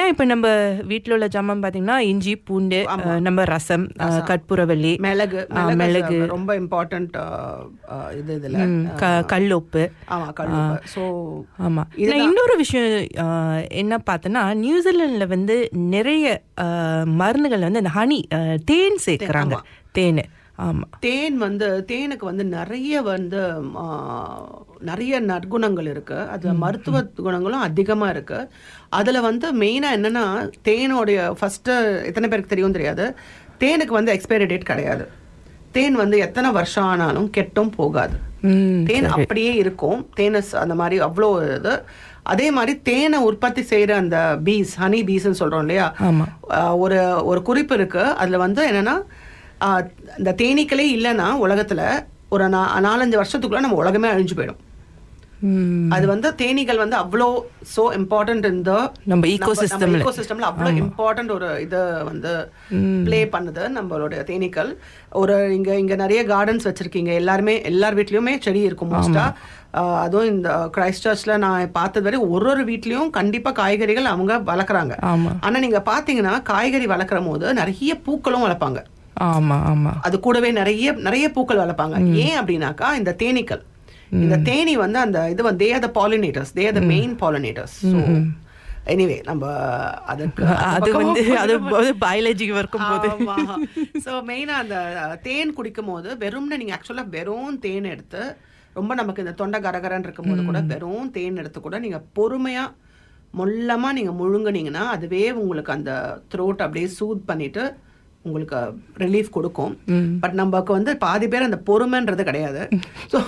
இப்போ நம்ம வீட்டில் உள்ள ஜாமான் பார்த்தீங்கன்னா இஞ்சி பூண்டு அஹ், நம்ம ரசம் அஹ், கற்பூரவள்ளி மிளகு ஆ, மிளகு. மிளகு ரொம்ப இம்பார்ட்டன்ட் இது இதுல ம், க- கல்லுப்பு ஆமா கழுவு ஸோ ஆமா நான் இன்னொரு விஷயம் ஆஹ், என்ன பார்த்தேன்னா நியூசிலாந்துல வந்து நிறைய ஆஹ், மருந்துகள் வந்து இந்த ஹனி ஆஹ், தேன் சேர்க்கறாங்க தேன் ஆமா தேன் வந்து தேனுக்கு வந்து நிறைய வந்து ஆ, நிறைய நற்குணங்கள் இருக்கு அது மருத்துவ குணங்களும் அதிகமா இருக்கு அதுல வந்து மெயினா என்னன்னா தேனோடைய ஃபர்ஸ்ட் எத்தனை பேருக்கு தெரியும் தெரியாது தேனுக்கு வந்து எக்ஸ்பைரி டேட் கிடையாது தேன் வந்து எத்தனை வருஷம் ஆனாலும் கெட்டும் போகாது ம், தேன் அப்படியே இருக்கும் தேனஸ் அந்த மாதிரி அவ்வளோ இது அதே மாதிரி தேனை உற்பத்தி செய்யற அந்த பீஸ் ஹனி பீஸ்ன்னு சொல்றோம் இல்லையா ஆமா. ஆஹ் ஒரு ஒரு குறிப்பு இருக்கு அதுல வந்து என்னன்னா ஆஹ் இந்த தேனீக்களே இல்லைன்னா உலகத்துல ஒரு நா- நாலஞ்சு வருஷத்துக்குள்ள நம்ம உலகமே அழிஞ்சு போயிடும் ம், அது வந்து தேனீகள் வந்து அவ்வளோ சோ இம்பார்ட்டன்ட் இந்த நம்ம ecosystem ல. ஈகோ சிஸ்டம்ல அவ்வளோ இம்பார்ட்டன்ட் ஒரு இது வந்து ப்ளே பண்ணுது நம்மளுடைய தேனீக்கள் ஒரு இங்க இங்க நிறைய கார்டன்ஸ் வச்சிருக்கீங்க எல்லாருமே எல்லார் வீட்லயுமே செடி இருக்கும் மோஸ்டா அதுவும் இந்த கிரைஸ்ட் சர்ச்ல நான் பார்த்தது வரை ஒரு ஒரு வீட்லயும் கண்டிப்பா காய்கறிகள் அவங்க வளர்க்குறாங்க ஆமா ஆனா நீங்க பாத்தீங்கன்னா காய்கறி வளர்க்குற போது நிறைய பூக்களும் வளர்ப்பாங்க ஆமா ஆமா அது கூடவே நிறைய நிறைய பூக்கள் வளர்ப்பாங்க ஏன் அப்படின்னாக்கா இந்த தேனீக்கள் இந்த தேனி வந்து அந்த இது வந்து they are the pollinators they are the main pollinators so anyway நம்ம அதுக்கு அந்த அது பக்கம் வந்து அது பயாலஜிக்கு இருக்கும் போது ஆமா ஸோ மெயினாக அந்த அஹ், தேன் குடிக்கும் போது வெறும்னு நீங்கள் ஆக்சுவலாக வெறும் தேன் எடுத்து ரொம்ப நமக்கு இந்த தொண்டை கரகரன்னு இருக்கும்போது கூட வெறும் தேன் எடுத்து கூட நீங்கள் பொறுமையாக மொல்லமாக நீங்கள் முழுங்குனீங்கன்னா அதுவே உங்களுக்கு அந்த த்ரோட் அப்படியே சூத் பண்ணிட்டு உங்களுக்கு ரிலீஃப் கொடுக்கும் பட் நமக்கு வந்து பாதி பேர் அந்த பொறுமைன்றது கிடையாது ஸோ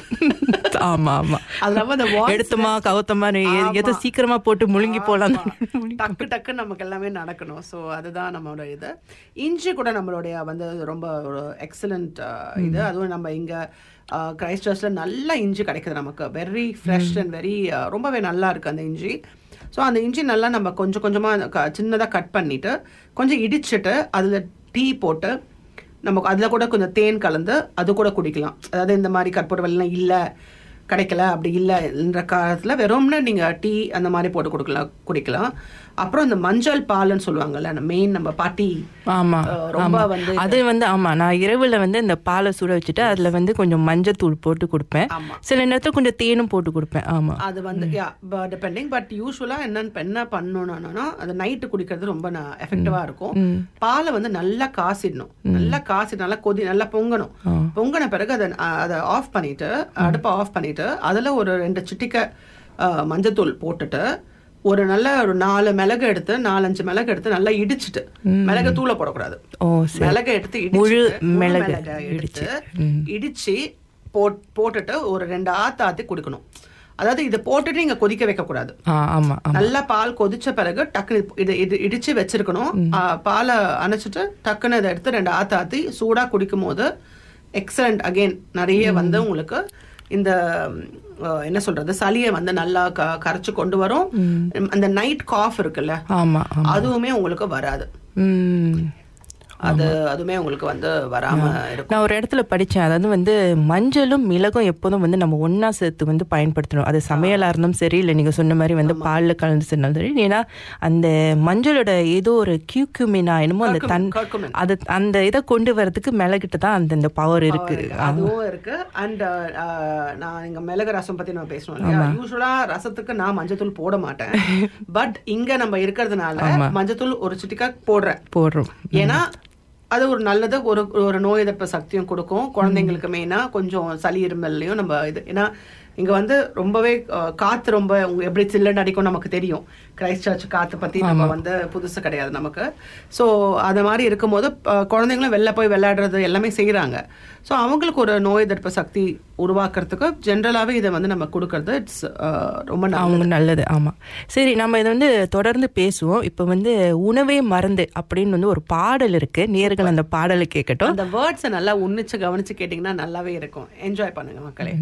ஆமா ஆமா அது நம்ம அந்த voice- எடுத்துமா கவுத்தமா ஆமா. எதை சீக்கிரமா போட்டு முழுங்கி போலாம் ஆமா. டக்கு டக்கு நமக்கு எல்லாமே நடக்கணும் ஸோ அதுதான் நம்மளோட இது இஞ்சி கூட நம்மளுடைய வந்து ரொம்ப ஒரு எக்ஸலண்ட் இது அதுவும் நம்ம இங்க கிரைஸ்ட் சர்ச்ல நல்ல இஞ்சி கிடைக்குது நமக்கு வெரி ஃப்ரெஷ் அண்ட் வெரி ரொம்பவே நல்லா இருக்கு அந்த இஞ்சி ஸோ அந்த இஞ்சி நல்லா நம்ம கொஞ்சம் கொஞ்சமாக சின்னதாக கட் பண்ணிட்டு கொஞ்சம் இடிச்சிட்டு அதில் டீ போட்டு நமக்கு அதில் கூட கொஞ்சம் தேன் கலந்து அது கூட குடிக்கலாம் அதாவது இந்த மாதிரி கற்பூர வெள்ளம் இல்லை கிடைக்கல அப்படி இல்லைன்ற காலத்தில் வெறும்னு நீங்கள் டீ அந்த மாதிரி போட்டு கொடுக்கலாம் குடிக்கலாம் அப்புறம் இந்த மஞ்சள் பால்னு சொல்லுவாங்கல்ல அந்த மெயின் நம்ம பாட்டி ஆமா அஹ், ரொம்ப ஆமா. வந்து அது வந்து ஆமா நான் இரவுல வந்து இந்த பாலை சுட வச்சுட்டு அதுல வந்து கொஞ்சம் மஞ்சத்தூள் போட்டு கொடுப்பேன் ஆமா. சில நேரத்துல கொஞ்சம் தேனும் போட்டு கொடுப்பேன் ஆமா அது வந்து யா டிபெண்டிங் பட் யூஸ்வலாக என்னன்னு இப்ப என்ன பண்ணணும்னா அது நைட்டு குடிக்கிறது ரொம்ப எஃபெக்டிவாக இருக்கும் பாலை வந்து நல்லா காசிடணும் நல்லா காசி நல்லா கொதி நல்லா பொங்கணும் பொங்கின பிறகு அதை அஹ், அதை ஆஃப் பண்ணிட்டு அடுப்பை ஆஃப் பண்ணிட்டு அதில் ஒரு ரெண்டு சிட்டிக்கை அஹ், மஞ்சத்தூள் போட்டுட்டு ஒரு நல்ல ஒரு நாலு மிளகு எடுத்து நாலஞ்சு மிளகு எடுத்து நல்லா இடிச்சிட்டு மிளகு தூளை போடக்கூடாது ஓ சரி மிளகை எடுத்து முழு இடிச்சிட்டு, முழு மிளகு மிளகை எடுத்து இடிச்சு போட் போட்டுட்டு ஒரு ரெண்டு ஆத்து ஆத்தி குடிக்கணும் அதாவது இதை போட்டுட்டு நீங்க கொதிக்க வைக்க கூடாது ஆ ஆமா ஆமா நல்லா பால் கொதிச்ச பிறகு டக்குனு இது இது இடிச்சு வச்சிருக்கணும் ஆ, பாலை அணைச்சிட்டு டக்குன்னு இதை எடுத்து ரெண்டு ஆத்து ஆத்தி சூடா குடிக்கும் போது எக்ஸலண்ட் அகைன் நிறைய வந்து உங்களுக்கு இந்த ம், அஹ், என்ன சொல்றது சளியை வந்து நல்லா க கரைச்சு கொண்டு வரும் அந்த நைட் காஃப் இருக்குல்ல ஆமா ஆமா அதுவுமே உங்களுக்கு வராது ம் அது அதுவுமே உங்களுக்கு வந்து வராம இருக்கும் நான் ஒரு இடத்துல படிச்சேன் அதாவது வந்து மஞ்சளும் மிளகும் எப்போதும் வந்து நம்ம ஒண்ணா சேர்த்து வந்து பயன்படுத்தணும் அது சமையலா இருந்தும் சரி இல்லை நீங்க சொன்ன மாதிரி வந்து பால்ல கலந்து சொன்னாலும் சரி ஏன்னா அந்த மஞ்சளோட ஏதோ ஒரு கியூக்யூமினா என்னமோ அந்த தன் curcumin. அது அந்த இதை கொண்டு வரதுக்கு மிளகிட்ட தான் அந்த இந்த பவர் இருக்கு அதுவும் இருக்கு அண்ட் நான் இங்க மிளகு ரசம் பத்தி நம்ம பேசணும் இல்லையா யூஸ்வலா ரசத்துக்கு நான் மஞ்சத்தூள் போட மாட்டேன் பட் இங்க நம்ம இருக்கிறதுனால மஞ்சத்தூள் ஒரு சிட்டிக்கா போடுறேன் போடுறோம் ஏன்னா அது ஒரு நல்லது ஒரு ஒரு நோய் எதிர்ப்பு சக்தியும் கொடுக்கும் குழந்தைங்களுக்கு மெயினா கொஞ்சம் சளி இருமல்லையும் நம்ம இது ஏன்னா இங்க வந்து ரொம்பவே அஹ், காத்து ரொம்ப உங்க எப்படி சில்லுன்னு அடிக்கும் நமக்கு தெரியும் கிரைஸ்ட் சர்ச் காத்து பத்தி நம்ம வந்து புதுசு கிடையாது நமக்கு ஸோ அது மாதிரி இருக்கும்போது அஹ், குழந்தைங்களும் வெளில போய் விளையாடுறது எல்லாமே செய்றாங்க ஸோ அவங்களுக்கு ஒரு நோய் எதிர்ப்பு சக்தி உருவாக்குறதுக்கு ஜென்ரலாவே இதை வந்து நம்ம கொடுக்கறது இட்ஸ் ரொம்ப நல்லது அவங்க நல்லது ஆமா சரி நம்ம இதை வந்து தொடர்ந்து பேசுவோம் இப்போ வந்து உணவே மருந்து அப்படின்னு வந்து ஒரு பாடல் இருக்கு நேர்கள் அந்த பாடலை கேட்கட்டும் அந்த வேர்ட்ஸை நல்லா உன்னிச்சு கவனிச்சு கேட்டிங்கன்னா நல்லாவே இருக்கும் என்ஜாய் பண்ணுங்க மக்களே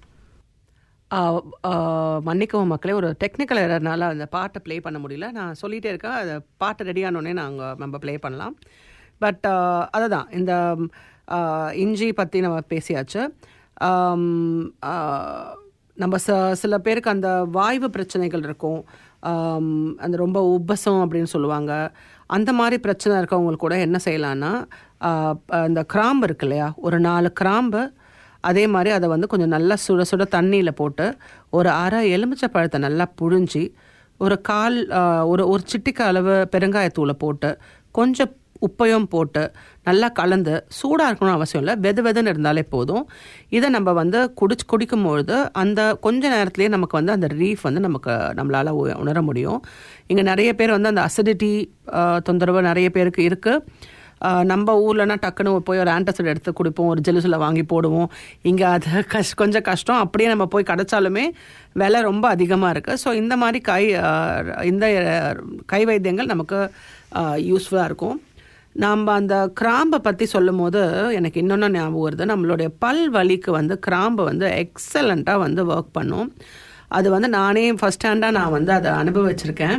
ஆ, ஆ, மன்னிக்கவும் மக்களே ஒரு டெக்னிக்கல் எரர்னால அந்த பாட்டை ப்ளே பண்ண முடியல நான் சொல்லிட்டே இருக்கேன் அந்த பாட்டு ரெடி ஆனோடனே நாங்கள் நம்ம ப்ளே பண்ணலாம் பட் அதுதான் இந்த ஆ, இஞ்சி பற்றி நம்ம பேசியாச்சு ஆம், ஆ, நம்ம ச சில பேருக்கு அந்த வாய்வு பிரச்சனைகள் இருக்கும் ஆம், அந்த ரொம்ப உப்பசம் அப்படின்னு சொல்லுவாங்க அந்த மாதிரி பிரச்சனை இருக்கவங்களுக்கு கூட என்ன செய்யலான்னா ஆ, அந்த கிராம்பு இருக்கு இல்லையா ஒரு நாலு கிராம்பு அதே மாதிரி அதை வந்து கொஞ்சம் நல்லா சுட சுட தண்ணியில் போட்டு ஒரு அரை எலுமிச்சை பழத்தை நல்லா புழிஞ்சி ஒரு கால் ஆ, ஒரு ஒரு சிட்டிக்கு அளவு பெருங்காயத்தூளை போட்டு கொஞ்சம் உப்பையும் போட்டு நல்லா கலந்து சூடாக இருக்கணும்னு அவசியம் இல்லை வெது வெதுன்னு இருந்தாலே போதும் இதை நம்ம வந்து குடிச்சு குடிக்கும் பொழுது அந்த கொஞ்ச நேரத்துலேயே நமக்கு வந்து அந்த ரீஃப் வந்து நமக்கு நம்மளால் உணர முடியும் இங்கே நிறைய பேர் வந்து அந்த அசிடிட்டி தொந்தரவு நிறைய பேருக்கு இருக்குது ஆஹ் நம்ம ஊர்லனா டக்குன்னு போய் ஒரு ஆன்டாசிட் எடுத்து குடிப்போம் ஒரு ஜெலுசில் வாங்கி போடுவோம் இங்கே அது கஷ் கொஞ்சம் கஷ்டம் அப்படியே நம்ம போய் கிடைச்சாலுமே விலை ரொம்ப அதிகமாக இருக்குது ஸோ இந்த மாதிரி கை ஆஹ் இந்த ஆஹ் கை வைத்தியங்கள் நமக்கு யூஸ்ஃபுல்லாக இருக்கும் நாம் அந்த கிராம்பை பற்றி சொல்லும் போது எனக்கு இன்னொன்று ஞாபகம் வருது நம்மளுடைய பல் வலிக்கு வந்து கிராம்பு வந்து எக்ஸலண்ட்டாக வந்து ஒர்க் பண்ணும் அது வந்து நானே ஃபஸ்ட் ஹேண்டாக நான் வந்து அதை அனுபவிச்சிருக்கேன்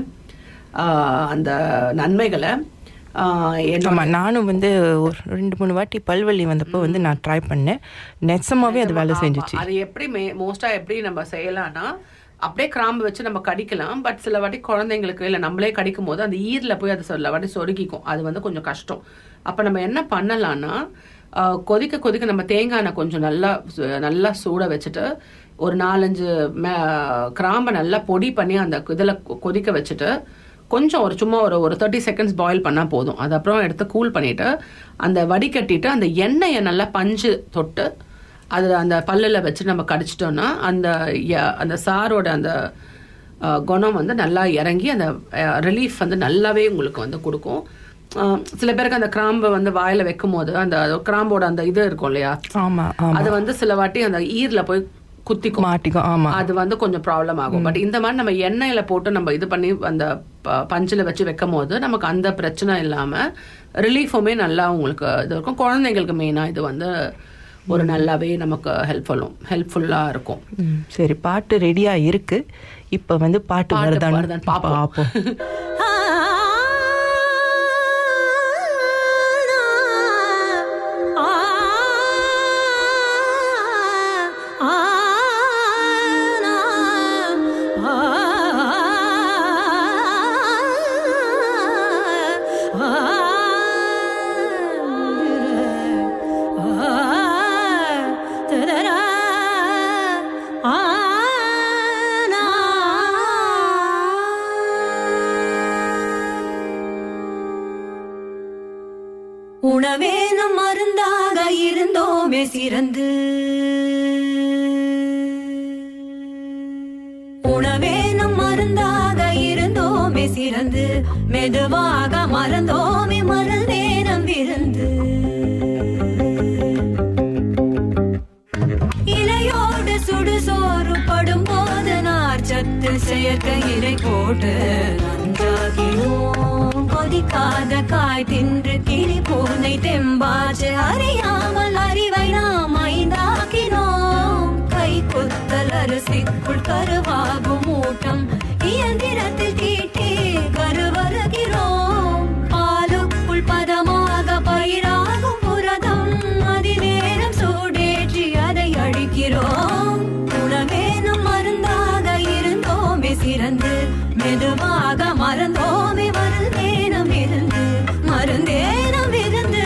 ஆஹ் அந்த நன்மைகளை ஆஹ் என்னோட ஆமா நானும் வந்து ஒரு ரெண்டு மூணு வாட்டி பல்வலி வந்தப்போ வந்து நான் ட்ரை பண்ணேன் நெசமாவே அது வேலை ஆமா. செஞ்சுச்சு அது எப்படி மோஸ்டா எப்படி நம்ம செய்யலாம்னா அப்படியே கிராம்பு வச்சு நம்ம கடிக்கலாம் பட் சில வாட்டி குழந்தைங்களுக்கு இல்லை நம்மளே கடிக்கும் போது அந்த ஈரல போய் அது சில வாட்டி சொருகிக்கும் அது வந்து கொஞ்சம் கஷ்டம் அப்ப நம்ம என்ன பண்ணலாம்னா ஆஹ், கொதிக்க கொதிக்க நம்ம தேங்காய் எண்ணெய் கொஞ்சம் நல்லா சு- நல்லா சூட வச்சுட்டு ஒரு நாலஞ்சு மே- கிராம்பை நல்லா பொடி பண்ணி அந்த இதில் கொதிக்க வச்சுட்டு கொஞ்சம் ஒரு சும்மா ஒரு ஒரு தேர்ட்டி செகண்ட்ஸ் பாயில் பண்ணால் போதும் அது அப்புறம் எடுத்து கூல் பண்ணிட்டு அந்த வடிகட்டிட்டு அந்த எண்ணெயை நல்லா பஞ்சு தொட்டு அது அந்த பல்லில் வச்சு நம்ம கடிச்சிட்டோம்னா அந்த ய- அந்த சாரோட அந்த அஹ், குணம் வந்து நல்லா இறங்கி அந்த ரிலீஃப் வந்து நல்லாவே உங்களுக்கு வந்து கொடுக்கும் அஹ், சில பேருக்கு அந்த கிராம்பை வந்து வாயில வைக்கும் போது அந்த கிராம்போட அந்த இது இருக்கும் இல்லையா ஆமா ஆமா அது வந்து சில வாட்டி அந்த ஈரல போய் குத்திக்கும் மாட்டிக்கும் ஆமா அது வந்து கொஞ்சம் ப்ராப்ளம் ஆகும் பட் இந்த மாதிரி நம்ம எண்ணெயில போட்டு நம்ம இது பண்ணி அந்த ப- பஞ்சில வச்சு வைக்கும் போது நமக்கு அந்த பிரச்சனை இல்லாம ரிலீஃபுமே நல்லா உங்களுக்கு இது இருக்கும் குழந்தைங்களுக்கு மெயினா இது வந்து ஒரு நல்லாவே நமக்கு ஹெல்ப்ஃபுல்லும் ஹெல்ப்ஃபுல்லா இருக்கும் ம், சரி பாட்டு ரெடியா இருக்கு இப்ப வந்து பாட்டு பாட்டு வருதான்னு வருதான்னு பார்ப்போம். பார்ப்போம் உணவே நம் மருந்தாக இருந்தோமே சிறந்து உணவே நம் மருந்தாக இருந்தோமே சிறந்து மெதுவாக மறந்தோமே மறந்தே நம் விருந்து இலையோடு சுடுசோறு படும் போது நார்ச்சத்து செயற்கை இலை போட்டு நன்றாகினோம் கொதிக்காத காய் தின்று கிளி பூனை தெம்பாச்சு அறியாமல் அறிவை நாம் ஐந்தாக்கினோம் கை குத்தல் அரிசிக்குள் கருவாகும் ஊட்டம் இயந்திரத்தில் தீட்டி கருவருகிறோம் பாலுக்குள் பதமாக பயிராகும் புரதம் அதிவேரம் சூடேற்றி அதை அழிக்கிறோம் உணவே நம் மருந்தாக இருந்தோமே சிறந்து மெதுவாக மறந்தோமே மருந்தே நம் இருந்து மருந்தே நம் இருந்து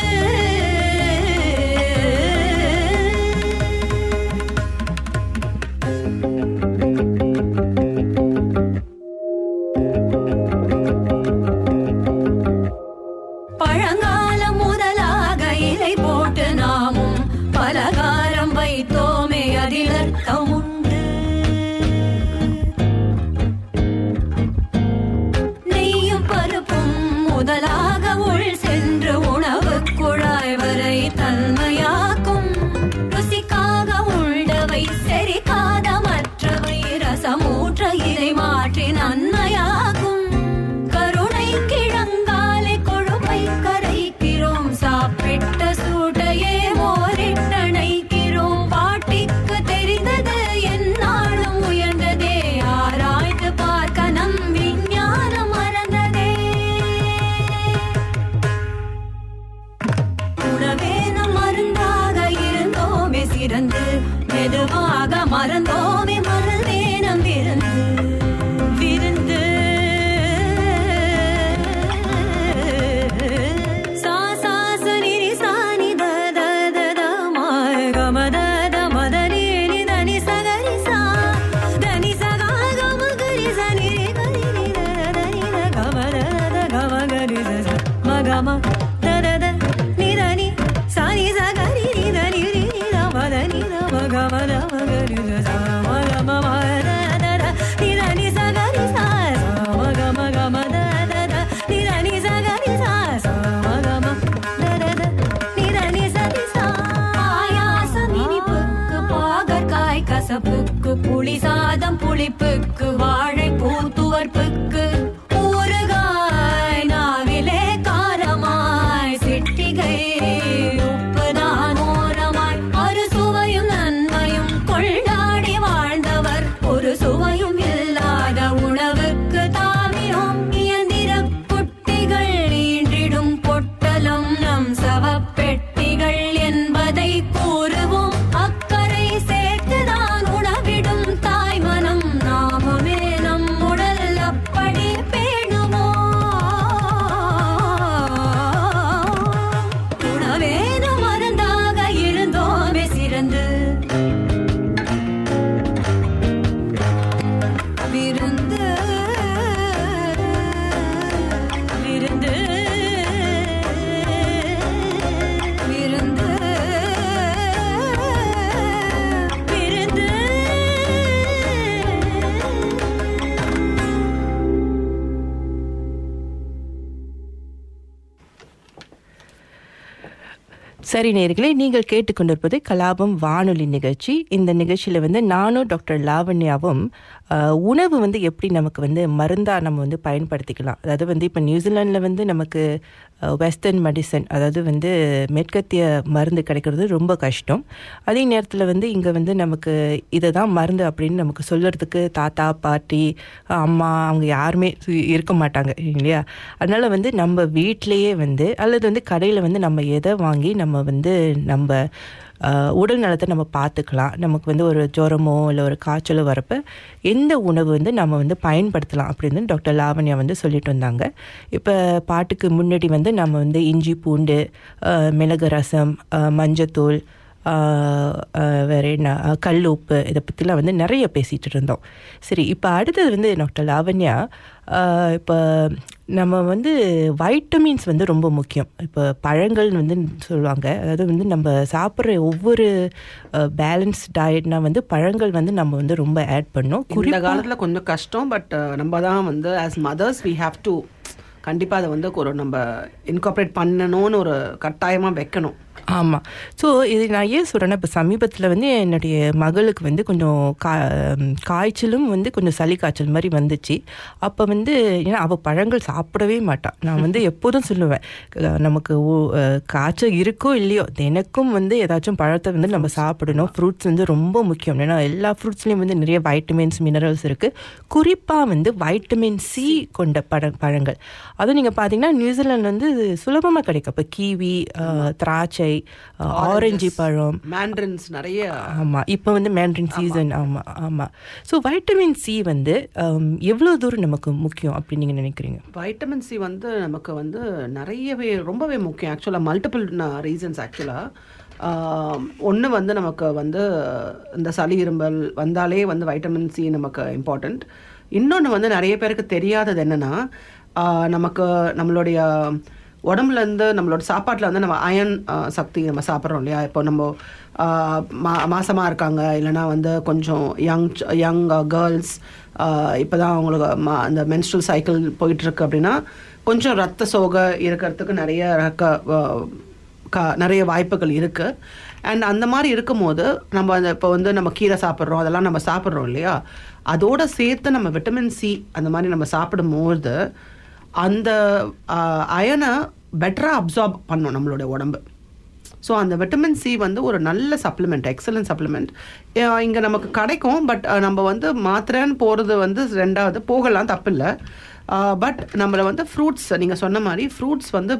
பழங்காலம் முதலாக இலை போட்டு நாமும் பலகாரம் வைத்தோமே அதில் அர்த்தம் உண்டு நெய்யும் பருப்பும் முதலாக உள் சென்று உணவு குழாய் வரை தன்மையாக்கும் ருசிக்காக உள்ளவை செரிக்காத மற்றவை ரசமூற்ற இதை மாற்றி நன்மையாகும் கருணை கிழங்காலை கொழுப்பை கரைக்கிறோம் சாப்பிட்ட சூட்டையே மோரிட்டணைக்கிறோம் பாட்டிக்கு தெரிந்தது என்னாலும் உயர்ந்ததே ஆராய்ந்து பார்க்க நம் விஞ்ஞானம் மறந்ததே உணவே நம் மருந்தாக இருந்தோமே சிறந்து மெதுவாக மறந்தோமே மறந்தே நம் விருந்து விருந்து கசப்புக்கு புளி சாதம் புளிப்புக்கு வாழை பூத்துவர்ப்புக்கு ஊறுகாய் நாவிலே காரமாய் சிட்டிகை உப்புதான் ஓரமாய் அறுசுவையும் நன்மையும் கொண்டாடி வாழ்ந்தவர் ஒரு சுவையும் இல்லாத உணவுக்கு தாவினோம் இயந்திர குட்டிகள் ஈன்றிடும் பொட்டலம் நம் சவப்பெட்டிகள் என்பதை கூறுவோம் அக்கறை சேர்த்துதான் உணவிடும் தாய் மனம் நாமுமே நம் உடல் அப்படி பேணுவோம் உணவேனும் மருந்தாக இருந்தோமே சிறந்து விருந்து விருந்து விருந்து விருந்து சரி நேர்களே நீங்கள் கேட்டுக்கொண்டிருப்பது கலாபம் வானொலி நிகழ்ச்சி இந்த நிகழ்ச்சியில் வந்து நானும் டாக்டர் லாவண்யாவும் அஹ், உணவு வந்து எப்படி நமக்கு வந்து மருந்தாக நம்ம வந்து பயன்படுத்திக்கலாம் அதாவது வந்து இப்போ நியூசிலாண்டில் வந்து நமக்கு வெஸ்டர்ன் மெடிசன் அதாவது வந்து மேற்கத்திய மருந்து கிடைக்கிறது ரொம்ப கஷ்டம் அதே நேரத்தில் வந்து இங்கே வந்து நமக்கு இதை தான் மருந்து அப்படின்னு நமக்கு சொல்லுறதுக்கு தாத்தா பாட்டி அம்மா அவங்க யாருமே சு- இருக்க மாட்டாங்க இல்லையா அதனால வந்து நம்ம வீட்டிலேயே வந்து அல்லது வந்து கடையில் வந்து நம்ம எதை வாங்கி நம்ம வந்து நம்ம ஆஹ், உடல் நலத்தை நம்ம பார்த்துக்கலாம் நமக்கு வந்து ஒரு ஜுரமோ இல்லை ஒரு காய்ச்சலோ வரப்ப எந்த உணவு வந்து நம்ம வந்து பயன்படுத்தலாம் அப்படின்னு டாக்டர் லாவண்யா வந்து சொல்லிட்டு வந்தாங்க இப்போ பாட்டுக்கு முன்னாடி வந்து நம்ம வந்து இஞ்சி பூண்டு ஆஹ், மிளகு ரசம் ஆஹ், மஞ்சத்தூள் ஆஹ் ஆஹ் வேற என்ன ஆஹ் கல் உப்பு இதை பற்றிலாம் வந்து நிறைய பேசிகிட்டு இருந்தோம் சரி இப்போ அடுத்தது வந்து டாக்டர் லாவண்யா ஆஹ் இப்போ நம்ம வந்து வைட்டமின்ஸ் வந்து ரொம்ப முக்கியம் இப்போ பழங்கள் வந்து சொல்லுவாங்க அதாவது வந்து நம்ம சாப்பிட்ற ஒவ்வொரு பேலன்ஸ் டயட்னா வந்து பழங்கள் வந்து நம்ம வந்து ரொம்ப ஆட் பண்ணோம் இந்த குறிப்பா காலத்துல கொஞ்சம் கஷ்டம் பட் நம்ம தான் வந்து as mothers we have to கண்டிப்பா அதை வந்து ஒரு நம்ம இன்கார்பரேட் பண்ணணும்னு ஒரு கட்டாயமா வைக்கணும் ஆமாம் ஸோ இது நான் ஏன் சொல்கிறேன்னா இப்போ சமீபத்தில் வந்து என்னுடைய மகளுக்கு வந்து கொஞ்சம் கா ம், காய்ச்சலும் வந்து கொஞ்சம் சளி காய்ச்சல் மாதிரி வந்துச்சு அப்போ வந்து ஏன்னா அவள் பழங்கள் சாப்பிடவே மாட்டாள் நான் வந்து எப்போதும் சொல்லுவேன் க- நமக்கு ஊ- அஹ், காய்ச்சல் இருக்கோ இல்லையோ தினக்கும் வந்து ஏதாச்சும் பழத்தை வந்து நம்ம சாப்பிடணும் ஃப்ரூட்ஸ் வந்து ரொம்ப முக்கியம் ஏன்னா எல்லா ஃப்ரூட்ஸ்லேயும் வந்து நிறைய வைட்டமின்ஸ் மினரல்ஸ் இருக்குது குறிப்பாக வந்து வைட்டமின் சி கொண்ட பழ பழங்கள் அதுவும் நீங்கள் பார்த்தீங்கன்னா நியூசிலாந்து வந்து சுலபமாக கிடைக்கும் இப்போ கீவி அஹ், திராட்சை அஹ், ஆரஞ்சு பழம் மேண்ட்ரின்ஸ் நிறைய ஆமாம் இப்போ வந்து மேண்ட்ரின் சீசன் ஆமாம் ஆமாம் ஸோ வைட்டமின் சி வந்து ஹம், எவ்வளோ தூரம் நமக்கு முக்கியம் அப்படின்னு நீங்கள் நினைக்கிறீங்க வைட்டமின் சி வந்து நமக்கு வந்து நிறையவே ரொம்பவே முக்கியம் ஆக்சுவலாக மல்டிபிள் ரீசன்ஸ் ஆக்சுவலாக ஒன்று வந்து நமக்கு வந்து இந்த சளி இரும்பல் வந்தாலே வந்து வைட்டமின் சி நமக்கு இம்பார்ட்டண்ட் இன்னொன்று வந்து நிறைய பேருக்கு தெரியாதது என்னென்னா நமக்கு நம்மளுடைய உடம்புல இருந்து நம்மளோட சாப்பாட்டில் வந்து நம்ம அயன் சக்தி நம்ம சாப்பிட்றோம் இல்லையா இப்போ நம்ம ஆஹ், மா மாசமாக இருக்காங்க இல்லைன்னா வந்து கொஞ்சம் யங் யங் கேர்ள்ஸ் இப்போ தான் அவங்களுக்கு மா அந்த மென்ஸ்ட்ரல் சைக்கிள் போயிட்டுருக்கு அப்படின்னா கொஞ்சம் ரத்த சோகை இருக்கிறதுக்கு நிறைய ரக்க ஆஹ், கா நிறைய வாய்ப்புகள் இருக்குது அண்ட் அந்த மாதிரி இருக்கும்போது நம்ம அந்த இப்போ வந்து நம்ம கீரை சாப்பிட்றோம் அதெல்லாம் நம்ம சாப்பிட்றோம் இல்லையா அதோட சேர்த்து நம்ம விட்டமின் சி அந்த மாதிரி நம்ம சாப்பிடும்போது அந்த அயனை பெட்டராக அப்சார்ப் பண்ணும் நம்மளுடைய உடம்பு ஸோ அந்த விட்டமின் சி வந்து ஒரு நல்ல சப்ளிமெண்ட் எக்ஸலன்ட் சப்ளிமெண்ட் இங்கே நமக்கு கிடைக்கும் பட் நம்ம வந்து மாத்திரைன்னு போகிறது வந்து ரெண்டாவது போகலாம் தப்பில்லை பட் நம்மளை வந்து ஃப்ரூட்ஸ் நீங்கள் சொன்ன மாதிரி ஃப்ரூட்ஸ் வந்து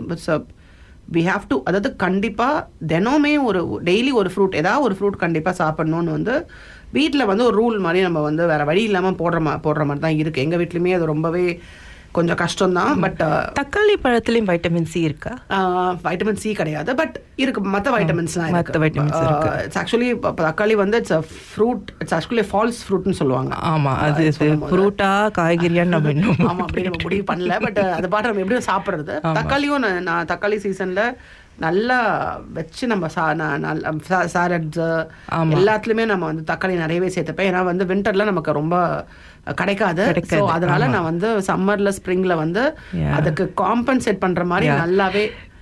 வி ஹாவ் டு அதாவது கண்டிப்பாக தினமே ஒரு டெய்லி ஒரு ஃப்ரூட் ஏதாவது ஒரு ஃப்ரூட் கண்டிப்பாக சாப்பிட்ணுன்னு வந்து வீட்டில் வந்து ஒரு ரூல் மாதிரி நம்ம வந்து வேறு வழி இல்லாமல் போடுற மா போடுற மாதிரி தான் இருக்குது எங்கள் வீட்லேயுமே அது ரொம்பவே கொஞ்சம் கஷ்டம்தான் பட் தக்காளி பழத்துலேயும் வைட்டமின் சி இருக்கா வைட்டமின் சி கிடையாது பட் இருக்கு மற்ற வைட்டமின்ஸ்லாம் மத்த vitamins இருக்கு. இட்ஸ் ஆக்சுவலி தக்காளி வந்து it's fruit it's actually false ஃப்ரூட்னு சொல்லுவாங்க ஆமாம் அது சொல்லும்போது. ஃப்ரூட்டா காய்கறியான்னு நம்ம இன்னும் ஆமா அப்படி நம்ம முடிவு பண்ணல பட் அது பாட்டு நம்ம எப்படியும் சாப்பிடுறது தக்காளியும் நான் நான் தக்காளி சீசன்ல நல்லா வச்சு நம்ம சா சாலட்ஸ் ஆமா. எல்லாத்துலயுமே நம்ம வந்து தக்காளி நிறையவே சேர்த்துப்பேன் ஏன்னா வந்து வின்டர்ல நமக்கு ரொம்ப கிடைக்காது கிடைக்காது, ஸோ அதனால ஆமா. நான் வந்து சம்மர்ல ஸ்ப்ரிங்ல வந்து Yeah. அதுக்கு காம்பன்சேட் பண்ற மாதிரி Yeah. நல்லாவே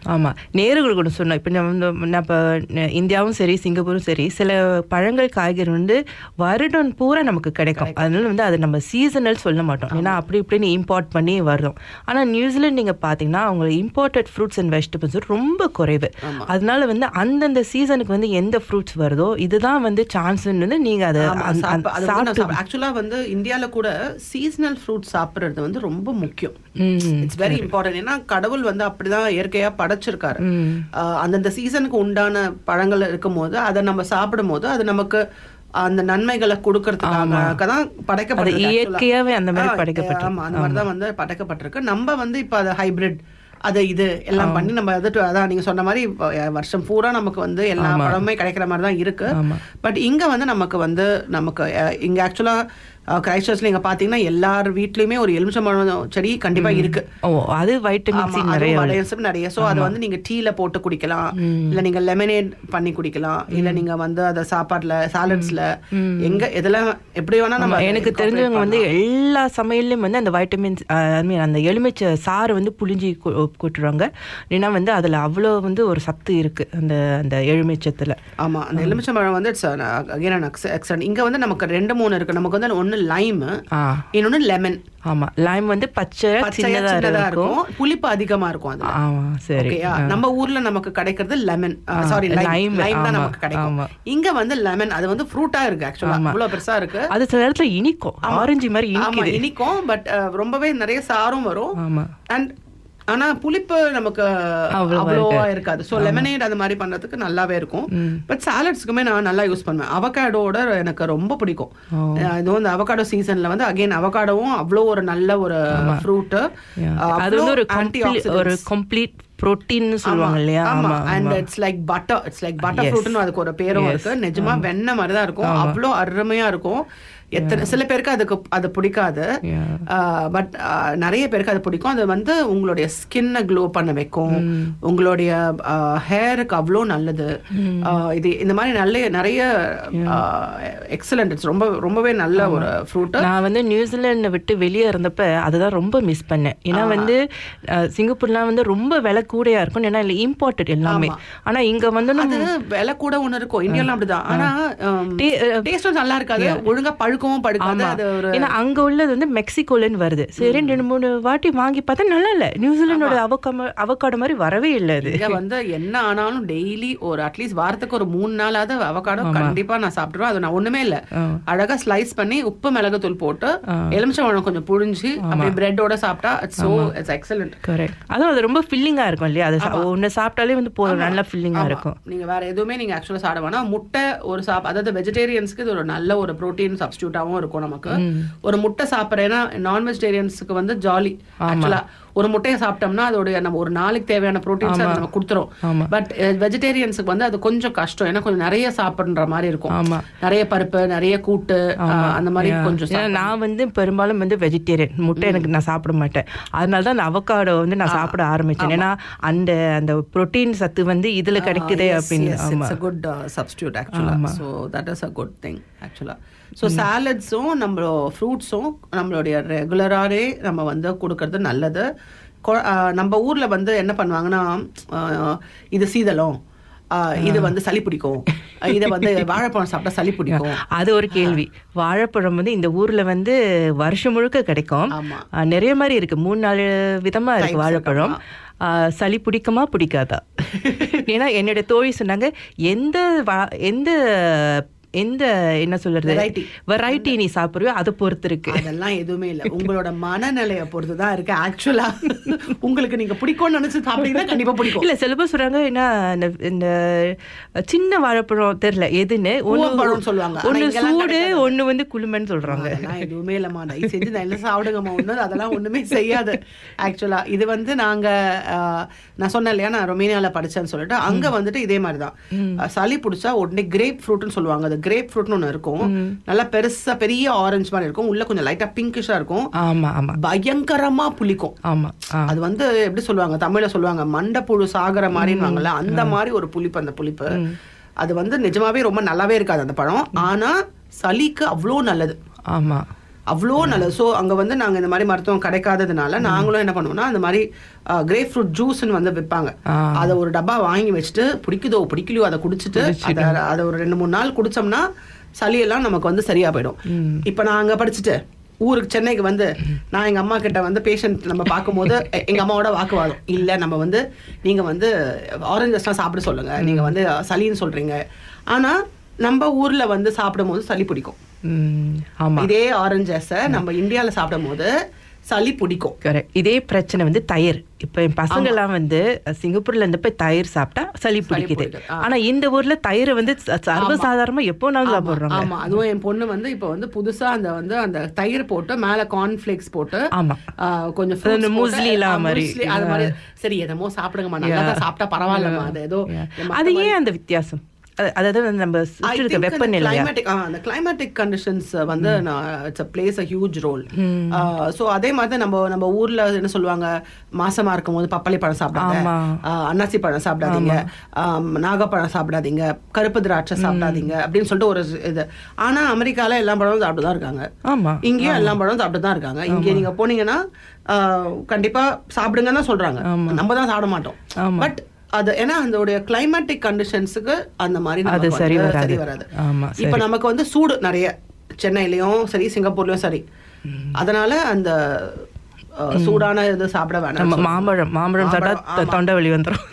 ஆமா நேர்கள் கூட சொன்னோம் இப்போ நம்ம வந்து நான் இப்போ இந்தியாவும் சரி சிங்கப்பூரும் சரி சில பழங்கள் காய்கறி வந்து வருடம் பூரா நமக்கு கிடைக்கும் அதனால வந்து அது நம்ம சீசனல் சொல்ல மாட்டோம் ஏன்னா அப்படி இப்படின்னு இம்போர்ட் பண்ணி வரும் ஆனா நியூசிலாந்து நீங்க பாத்தீங்கன்னா அவங்க இம்போர்ட்டட் ஃப்ரூட்ஸ் அண்ட் வெஜிடபிள்ஸ் ரொம்ப குறைவு அதனால வந்து அந்தந்த சீசனுக்கு வந்து எந்த ஃப்ரூட்ஸ் வருதோ இதுதான் வந்து சான்ஸ் வந்து நீங்க அதை ஆமா, அந்த- அந்த சாப்ப- அது வந்து நான் சாப்பிட்டு சாப்பிட- actually வந்து இந்தியால கூட சீசனல் ஃப்ரூட் சாப்பிடுறது வந்து ரொம்ப முக்கியம் இட்ஸ் வெரி இம்பார்ட்டன்ட் ஏன்னா கடவுள் வந்து அப்படிதான் இயற்கையா படைச்சிருக்காரு ஆஹ் அந்தந்த சீசனுக்கு உண்டான பழங்கள் இருக்கும் போது அதை நம்ம சாப்பிடும் போது அது நமக்கு அந்த நன்மைகளை கொடுக்கறதுக்காக தான் படைக்கப்பட்டிருக்கு actually. இயற்கையாவே அந்த மாதிரி ஆ, படைக்கப்பட்டிருக்கு. ஆமா அந்த மாதிரி தான் வந்து படைக்கப்பட்டிருக்கு நம்ம வந்து இப்ப அது ஹைபிரிட் அது இது எல்லாம் பண்ணி நம்ம அது அதான் நீங்க சொன்ன மாதிரி இப்ப, அஹ், வருஷம் பூரா நமக்கு வந்து எல்லா பழமுமே கிடைக்கிற மாதிரி தான் இருக்கு பட் இங்க வந்து நமக்கு வந்து நமக்கு அஹ், இங்க ஆக்சுவலா கிரைஸ்ட் சர்ச்ல இங்க பாத்தீங்கன்னா எல்லார் வீட்லயுமே ஒரு எலுமிச்சம்பழம் செடி கண்டிப்பா இருக்கு ஓ அது வைட்டமின் ஆமா, சி அதுவும் நிறைய vitamin C நிறைய சோ அது வந்து நீங்க டீல போட்டு குடிக்கலாம் இல்ல நீங்க லெமனேட் பண்ணி குடிக்கலாம் இல்ல நீங்க வந்து அத சாப்பாடுல சாலட்ஸ்ல எங்க எதெல்லாம் எப்படி வேணா நம்ம ஆமா, அதை எனக்கு incorporate தெரிஞ்சவங்க வந்து பண்ணலாம். எல்லா சமையல்லையும் வந்து அந்த வைட்டமின்ஸ் ஐ மீன் அந்த எலுமிச்சை சாறு வந்து புளிஞ்சி கூட்டுருவாங்க ஏன்னா வந்து அதுல அவ்வளோ வந்து ஒரு சத்து இருக்கு அந்த அந்த எலுமிச்சத்துல ஆமா அந்த எலுமிச்சம்பழம் வந்து இட்ஸ் அகைன் எக்ஸலன்ட் இங்க வந்து நமக்கு ரெண்டு மூணு இருக்கு நமக்கு வந்து ஒன்னு லைம் ஆ இன்னொன்னு லெமன் ஆமா லைம் வந்து பச்சை பச்சையா சின்னதா சின்னதா இருக்கும் இருக்கும் புளிப்பு அதிகமா இருக்கும் அதுல ஆமா சரி ஓகேயா நம்ம ஊர்ல நமக்கு கிடைக்கிறது lemon sorry lime, lime lime தான் ஆமா, நமக்கு கிடைக்கும் ஆமா. இங்க வந்து லெமன் அது வந்து ஃப்ரூட்டா இருக்கு ஆக்சுவலா அவ்வளவு பெருசா இருக்கு அது சில இடத்துல இனிக்கும் ஆரஞ்சு மாதிரி ஆமா இனிக்குது இனிக்கும் பட் ரொம்பவே நிறைய சாரும் வரும் ஆமா அண்ட் ஆனா புளிப்பு நமக்கு அவ்வளவா அவ்வளோவா இருக்காது சோ லெமனேட் அந்த மாதிரி பண்றதுக்கு நல்லாவே இருக்கும் பட் சாலட்ஸ்க்குமே நான் நல்லா யூஸ் பண்ணுவேன் அவகாடோட எனக்கு ரொம்ப பிடிக்கும் அஹ் இது வந்து அவகாடோ சீசன்ல வந்து அகைன் அவகாடோவும் அவ்வளோ ஒரு நல்ல ஒரு ஃப்ரூட் Yeah. அது வந்து ஒரு complete- ஒரு கம்ப்ளீட் புரோட்டீன் சொல்லுவாங்க இல்லையா ஆமா and it's like butter it's like butter ஃப்ரூட்னு அதுக்கு ஒரு பேரும் இருக்கு நிஜமா வெண்ணெய் மாதிரி தான் இருக்கும் அவ்வளோ அருமையா இருக்கும் எத்தனை சில பேருக்கு அதுக்கு அது பிடிக்காது Yeah. பட் நிறைய பேருக்கு அது பிடிக்கும் அது வந்து உங்களுடைய ஸ்கின்னை க்ளோ பண்ண வைக்கும் உங்களுடைய ஹேருக்கு அவ்வளோ நல்லது ஆஹ் இது இந்த மாதிரி நல்ல நிறைய எக்ஸலண்ட் இட்ஸ் ரொம்ப ரொம்பவே நல்ல ஒரு ஃப்ரூட் நான் வந்து நியூசிலாண்டை விட்டு வெளியே இருந்தப்ப அதுதான் ரொம்ப மிஸ் பண்ணேன் ஏன்னா வந்து அஹ், சிங்கப்பூர்லாம் வந்து ரொம்ப விலை கூடயா இருக்கும் ஏன்னா இல்லை இம்போர்ட்டட் எல்லாமே ஆனா இங்க வந்து அது நம்ம விலை கூட ஒண்ணு இருக்கும் இந்தியால அப்படிதான் ஆனா டே- அஹ், டேஸ்டும் நல்லா இருக்காது ஒழுங்கா பழுக்கவும் பழுக்காது அது ஒரு ஏன்னா அங்க உள்ளது வந்து மெக்சிகோலன்னு வருது சரி ரெண்டு மூணு வாட்டி வாங்கி பார்த்தா நல்லா இல்ல நியூசிலாண்டோட அவக்காம அவக்காடு மாதிரி வரவே இல்லை அது இங்க வந்து என்ன ஆனாலும் டெய்லி ஒரு அட்லீஸ்ட் வாரத்துக்கு ஒரு மூணு நாளாவது அவகாடோ கண்டிப்பா நான் சாப்பிட்டுருவேன் அது நான் ஒண்ணுமே இல்ல அழகா ஸ்லைஸ் பண்ணி உப்பு மிளகுத்தூள் போட்டு எலுமிச்சம்பழம் கொஞ்சம் புழிஞ்சு அப்படியே பிரெட்டோட சாப்பிட்டா it's so it's excellent correct அதுவும் அது ரொம்ப ஃபில்லிங்கா இருக்கும் இல்லையா அது சா- ஒண்ணு சாப்பிட்டாலே வந்து போதும் நல்லா ஃபில்லிங்கா இருக்கும் நீங்க வேற எதுவுமே நீங்க ஆக்சுவலா சாப்பிட வேணாம் முட்டை ஒரு சாப் அதாவது வெஜிடேரியன்ஸ்க்கு இது ஒரு நல்ல ஒரு புரோட்டீன் சப்ஸ்டியூட்டாவும் இருக்கும் நமக்கு ஒரு முட்டை சாப்பிட்றேன்னா நான் வெஜிடேரியன்ஸ்க்கு வந்து ஜாலி ஆக்சுவலா ஒரு முட்டையை சாப்பிட்டோம்னா அதோட நம்ம ஒரு நாளைக்கு தேவையான ப்ரோட்டீன்ஸ் அது நம்ம கொடுத்துரும் பட் வெஜிடேரியன்ஸுக்கு வந்து அது கொஞ்சம் கஷ்டம் ஏன்னா கொஞ்சம் நிறைய சாப்பிடுற மாதிரி இருக்கும் ஆமா. நிறைய பருப்பு நிறைய கூட்டு அஹ், அந்த மாதிரி Yeah. கொஞ்சம் ஏன்னா நான் வந்து பெரும்பாலும் வந்து வெஜிடேரியன் முட்டை எனக்கு நான் சாப்பிட மாட்டேன் அதனால தான் அந்த அவக்காடோ வந்து நான் சாப்பிட ஆரம்பிச்சேன் ஏன்னா அந்த அந்த புரோட்டீன் சத்து வந்து இதுல கிடைக்குதே அப்படின்னு ஆமா இட்ஸ் a குட் சப்ஸ்டியூட் ஆக்சுவலா so that is a good thing ஆக்சுவலா ஸோ சாலட்ஸும் நம்ம ஃப்ரூட்ஸும் நம்மளுடைய ரெகுலராகவே நம்ம வந்து கொடுக்கறது நல்லது கொ- ஆஹ் நம்ம ஊர்ல வந்து என்ன பண்ணுவாங்கன்னா ஆஹ் இது சீதளம் ஆஹ் இது வந்து சளி பிடிக்கும் இதை வந்து வாழைப்பழம் சாப்பிட்டா சளி பிடிக்கும் அது ஒரு கேள்வி வாழைப்பழம் வந்து இந்த ஊர்ல வந்து வருஷம் முழுக்க கிடைக்கும் ஆமா. ஆ, நிறைய மாதிரி இருக்கு மூணு நாலு விதமா இருக்கு Types வாழைப்பழம் ஆ, சளி பிடிக்குமா பிடிக்காதா ஏன்னா என்னுடைய தோழி சொன்னாங்க எந்த வா- எந்த எந்த என்ன சொல்றது Variety. வெரைட்டி நீ சாப்பிடுறியோ அதை பொறுத்து இருக்கு அதெல்லாம் எதுவுமே இல்ல உங்களோட மனநிலையை பொறுத்து தான் இருக்கு ஆக்சுவலா உங்களுக்கு நீங்க பிடிக்கும்னு நினைச்சு சாப்பிட்டீங்கன்னா கண்டிப்பா பிடிக்கும் இல்ல சில பேர் சொல்றாங்க என்ன இந்த இந்த சின்ன வாழைப்பழம் தெரியல எதுன்னு பூவம்பழம்னு சொல்லுவாங்க. ஆனா ஒண்ணு இங்கெல்லாம் சூடு கிடைக்காது. ஒண்ணு வந்து குளுமன்னு சொல்றாங்க அதெல்லாம் எதுவுமே இல்லம்மா தயவு செஞ்சு நல்லா சாப்பிடுங்கம்மா ஒன்றும் அதெல்லாம் ஒண்ணுமே செய்யாது ஆக்சுவலா இது வந்து நாங்க ஆஹ், நான் சொன்னேன் இல்லையா நான் ரொமேனியால படிச்சேன்னு சொல்லிட்டு அங்க வந்துட்டு இதே மாதிரிதான் அஹ், சளி பிடிச்சா உடனே கிரேப் ஃப்ரூட்னு சொல்லுவாங்க அது கிரேப் ஃப்ரூட்னு ஒன்று இருக்கும் நல்லா பெருசா பெரிய ஆரஞ்சு மாதிரி இருக்கும் உள்ள கொஞ்சம் லைட்டா பிங்கிஷா இருக்கும் ஆமா ஆமா பயங்கரமா புளிக்கும் ஆமா ஆ. அது வந்து எப்படி சொல்லுவாங்க தமிழ்ல சொல்லுவாங்க மண்டைப்புழு சாகர மாதிரின்னுவாங்கல்ல அந்த மாதிரி ஒரு புளிப்பு அந்த புளிப்பு அது வந்து நிஜமாவே ரொம்ப நல்லாவே இருக்காது அந்த பழம் ஆனா சளிக்கு அவ்வளோ நல்லது ஆமா அவ்வளோ நல்லது ஸோ அங்க வந்து நாங்க இந்த மாதிரி மருத்துவம் கிடைக்காததுனால நாங்களும் என்ன பண்ணுவோம்னா அந்த மாதிரி கிரேப் ஃப்ரூட் ஜூஸ்ன்னு வந்து விற்பாங்க ஆ. அதை ஒரு டப்பா வாங்கி வச்சுட்டு பிடிக்குதோ பிடிக்கலையோ அதை குடிச்சிட்டு அதை அதை ஒரு ரெண்டு மூணு நாள் குடிச்சோம்னா சளியெல்லாம் நமக்கு வந்து சரியா போயிடும் இப்போ நான் அங்க படிச்சுட்டு ஊருக்கு சென்னைக்கு வந்து நான் எங்க அம்மா கிட்ட வந்து பேஷண்ட் நம்ம பார்க்கும்போது எ- எங்க அம்மாவோட வாக்குவாதம் இல்ல நம்ம வந்து நீங்க வந்து ஆரஞ்சஸ்லாம் சாப்பிட சொல்லுங்க நீங்க வந்து சளின்னு சொல்றீங்க ஆனா நம்ம ஊர்ல வந்து சாப்பிடும் போது சளி பிடிக்கும் ம், ஆமா இதே ஆரஞ்சஸை நம்ம இந்தியால சாப்பிடும் போது சளி பிடிக்கும் கரெக்ட் இதே பிரச்சனை வந்து தயிர் இப்ப என் பசங்க எல்லாம் வந்து சிங்கப்பூர்ல இருந்து போய் தயிர் சாப்பிட்டா சளி பிடிக்குது பிடிக்குது. ஆ. ஆனா இந்த ஊர்ல தயிர் வந்து ச- சர்வசாதாரணமா எப்போ நாளும் சாப்பிடுறாங்க ஆமா அதுவும் என் பொண்ணு வந்து இப்ப வந்து புதுசா அந்த வந்து அந்த தயிர் போட்டு மேல கார்ன்ஃபிளேக்ஸ் போட்டு ஆமா. ஆ, கொஞ்சம் அது இந்த fruits போட்டு, muesli எல்லாம் ஆ, மாதிரி. muesli, அது மாதிரி சரி எதமோ சாப்பிடுங்கம்மா நல்லா தான் சாப்பிட்டா பரவாயில்லம்மா அது ஏதோ Yeah. அது ஏன் அந்த வித்தியாசம் அது- அதாவது வந்து நம்ம சுற்றி இருக்க வெப்பநிலையா கிளைமேட்டிக் அந்த கிளைமேட்டிக் கண்டிஷன்ஸ் வந்து it's plays a huge role so அதே மாதிரி நம்ம நம்ம ஊர்ல என்ன சொல்லுவாங்க மாசமா இருக்கும் போது பப்பாளி பழம் சாப்பிடாத ஆமா. ஆஹ் அன்னாசி பழம் சாப்பிடாதீங்க ஆம், நாகப்பழம் சாப்பிடாதீங்க கருப்பு திராட்சை சாப்பிடாதீங்க அப்படின்னு சொல்லிட்டு ஒரு இது ஆனா அமெரிக்கால எல்லா பழமும் சாப்பிட்டு தான் இருக்காங்க ஆமா இங்கேயும் எல்லா பழமும் சாப்பிட்டு தான் இருக்காங்க இங்க நீங்க போனீங்கன்னா ஆஹ், கண்டிப்பா சாப்பிடுங்கன்னு தான் சொல்றாங்க நம்ம தான் சாப்பிட மாட்டோம் ஆமா. பட் அது ஏன்னா அதோடைய கிளைமேட்டிக் கண்டிஷன்ஸுக்கு அந்த மாதிரி அது நமக்கு சரி வந்து வராது. சரி வராது ஆமா, இப்ப நமக்கு வந்து சூடு நிறைய சென்னையிலயும் சரி சிங்கப்பூர்லயும் சரி அதனால அந்த அஹ், சூடான இது சாப்பிட நம்ம வேணாம் மாம்பழம் மாம்பழம் சாப்பிட்டா மாம்பழம், தொ- தொண்டை வலி வந்துரும்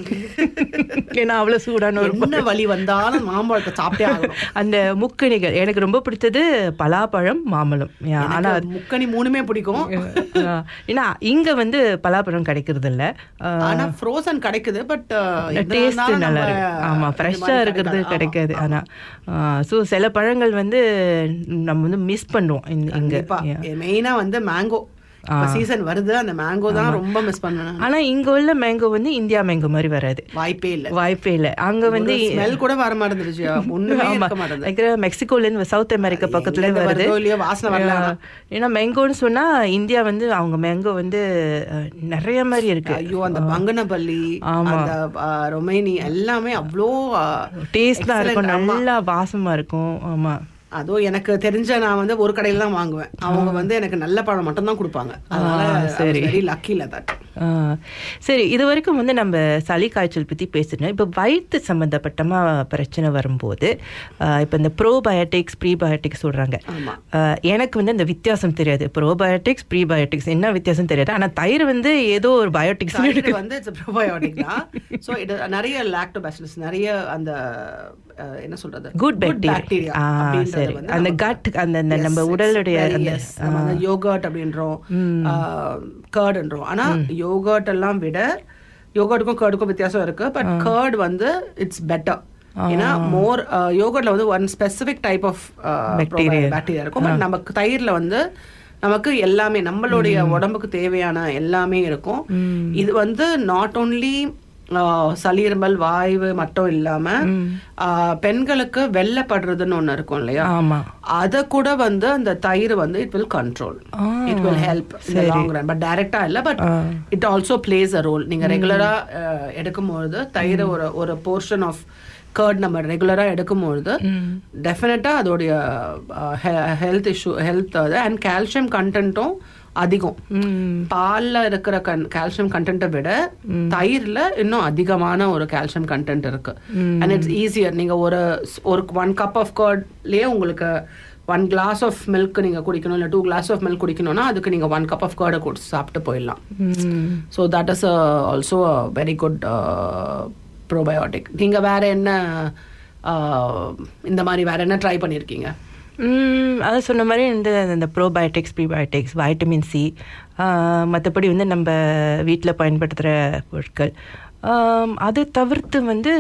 ஏன்னா அவ்வளவு சூடான ஒரு என்ன வலி வந்தாலும் மாம்பழத்தை சாப்பிட்டே ஆகணும் அந்த முக்கணிகள் எனக்கு ரொம்ப பிடிச்சது பலாப்பழம் மாம்பழம் Yeah, ஆனா எனக்கு முக்கனி மூணுமே பிடிக்கும் ஆ, ஏன்னா இங்க வந்து பலாப்பழம் கிடைக்கிறது இல்ல ஆ, ஆனா ஃப்ரோசன் கிடைக்குது பட் டேஸ்ட் நல்லா இருக்கு ஆமா ஃப்ரெஷ்ஷா இருக்கிறது கிடைக்காது ஆனா ஸோ சில பழங்கள் வந்து நம்ம வந்து மிஸ் பண்ணுவோம் இந்த- இங்க கண்டிப்பா Yeah. மெயினா வந்து மேங்கோ சீசன் வருது அந்த மேங்கோ தான் ரொம்ப மிஸ் பண்ணேன் ஆனா இங்க உள்ள மேங்கோ வந்து இந்தியா மேங்கோ மாதிரி வராது வாய்ப்பே இல்ல வாய்ப்பே இல்ல அங்க வந்து ஸ்மெல் கூட வர மாட்டேந்துருச்சு ஒண்ணுமே ஆமா இருக்க மாட்டேங்குது like மெக்சிகோல இருந்து சவுத் அமெரிக்கா பக்கத்துல எங்க வருது வருதோ இல்லையோ வாசனை வரல ஆனா. ஏன்னா மேங்கோன்னு சொன்னா இந்தியா வந்து அவங்க மேங்கோ வந்து அஹ், நிறைய மாதிரி இருக்கு ஐயோ அந்த பங்கனபள்ளி ஆமா. அந்த ஆ, ரொமேனி எல்லாமே அவ்வளோ ஆ, டேஸ்டா இருக்கும் excellent. ஆமா. நல்லா வாசமா இருக்கும் ஆமா அதுவும் எனக்கு தெரிஞ்ச நான் வந்து ஒரு கடையில தான் வாங்குவேன் அவங்க வந்து எனக்கு நல்ல பழம் மட்டும் தான் கொடுப்பாங்க அதனால சரி. வெரி லக்கி இல்ல தட் ஆ, சரி இது வரைக்கும் வந்து நம்ம சளி காய்ச்சல் பற்றி பேசினோம் இப்போ வயிற்று சம்மந்தப்பட்டமா பிரச்சனை வரும்போது ஆ, இப்போ இந்த ப்ரோபயோட்டிக்ஸ் ப்ரீபயோட்டிக்ஸ் சொல்கிறாங்க ஆமா. எனக்கு வந்து இந்த வித்தியாசம் தெரியாது ப்ரோபயோட்டிக்ஸ் ப்ரீபயோட்டிக்ஸ் என்ன வித்தியாசம் தெரியாது ஆனால் தயிர் வந்து ஏதோ ஒரு பயோட்டிக்ஸ் இது வந்து இட்ஸ் ப்ரோபயோட்டிக் தான் ஸோ இது நிறைய லாக்டோபாசிலஸ் நிறைய அந்த அஹ், என்ன சொல்றது குட் பாக்டீரியா பாக்டீரியா ஆ சரி அந்த கட் அந்த அந்த நம்ம உடலுடைய அந்த நம்ம அந்த யோகர்ட் அப்படின்றோம் கர்டுன்றோம் ஆனா யோகர்ட் எல்லாம் விட யோகர்ட்டுக்கும் கர்டுக்கும் வித்தியாசம் இருக்கு பட் கர்ட் வந்து இட்ஸ் பெட்டர் ஏன்னா மோர் யோகர்ட்ல வந்து one specific type of Bacteria. Bacteria இருக்கும் பட் நமக்கு தயிர்ல வந்து நமக்கு எல்லாமே நம்மளுடைய உடம்புக்கு தேவையான எல்லாமே இருக்கும் இது வந்து நாட் ஓன்லி சளியிருமல் வாய்வு மட்டும் இல்லாம ஆஹ், பெண்களுக்கு வெள்ளப்படுறதுன்னு ஒண்ணு இருக்கும் இல்லையா ஆமா அத கூட வந்து அந்த தயிர் வந்து it will control it will help long run but டைரக்டா இல்ல but it also plays a role நீங்க ரெகுலரா எடுக்கும்பொழுது தயிர் ஒரு ஒரு போர்ஷன் ஆஃப் கர்ட் நம்ம ரெகுலரா எடுக்கும்பொழுது டெஃபினட்டா அதோடைய health issue health and calcium கண்டென்ட்டும் அதிகம் பால்ல இருக்கிற கால்சியம் கண்டென்ட்டை விட தயிர்ல இன்னும் அதிகமான ஒரு கால்சியம் கண்டென்ட் இருக்கு அண்ட் இட்ஸ் ஈஸியர் நீங்க ஒரு ஒரு ஒன் கப் ஆஃப் கர்ட்லயே உங்களுக்கு ஒன் கிளாஸ் ஆஃப் மில்க் நீங்க குடிக்கணும் இல்ல டூ கிளாஸ் ஆஃப் மில்க் குடிக்கணும்னா அதுக்கு நீங்க ஒன் கப் ஆஃப் கர்டை குடிச்சு சாப்பிட்டு போயிடலாம் so that is also very good probiotic நீங்க வேற என்ன uh, இந்த மாதிரி வேற என்ன ட்ரை பண்ணிருக்கீங்க ம், அதான் சொன்ன மாதிரி இந்த இந்த ப்ரோபயோட்டிக்ஸ் ப்ரீபயோட்டிக்ஸ் வைட்டமின் சி மற்றபடி வந்து நம்ம வீட்டில் பயன்படுத்துகிற பொருட்கள் ஆம், அதை தவிர்த்து வந்து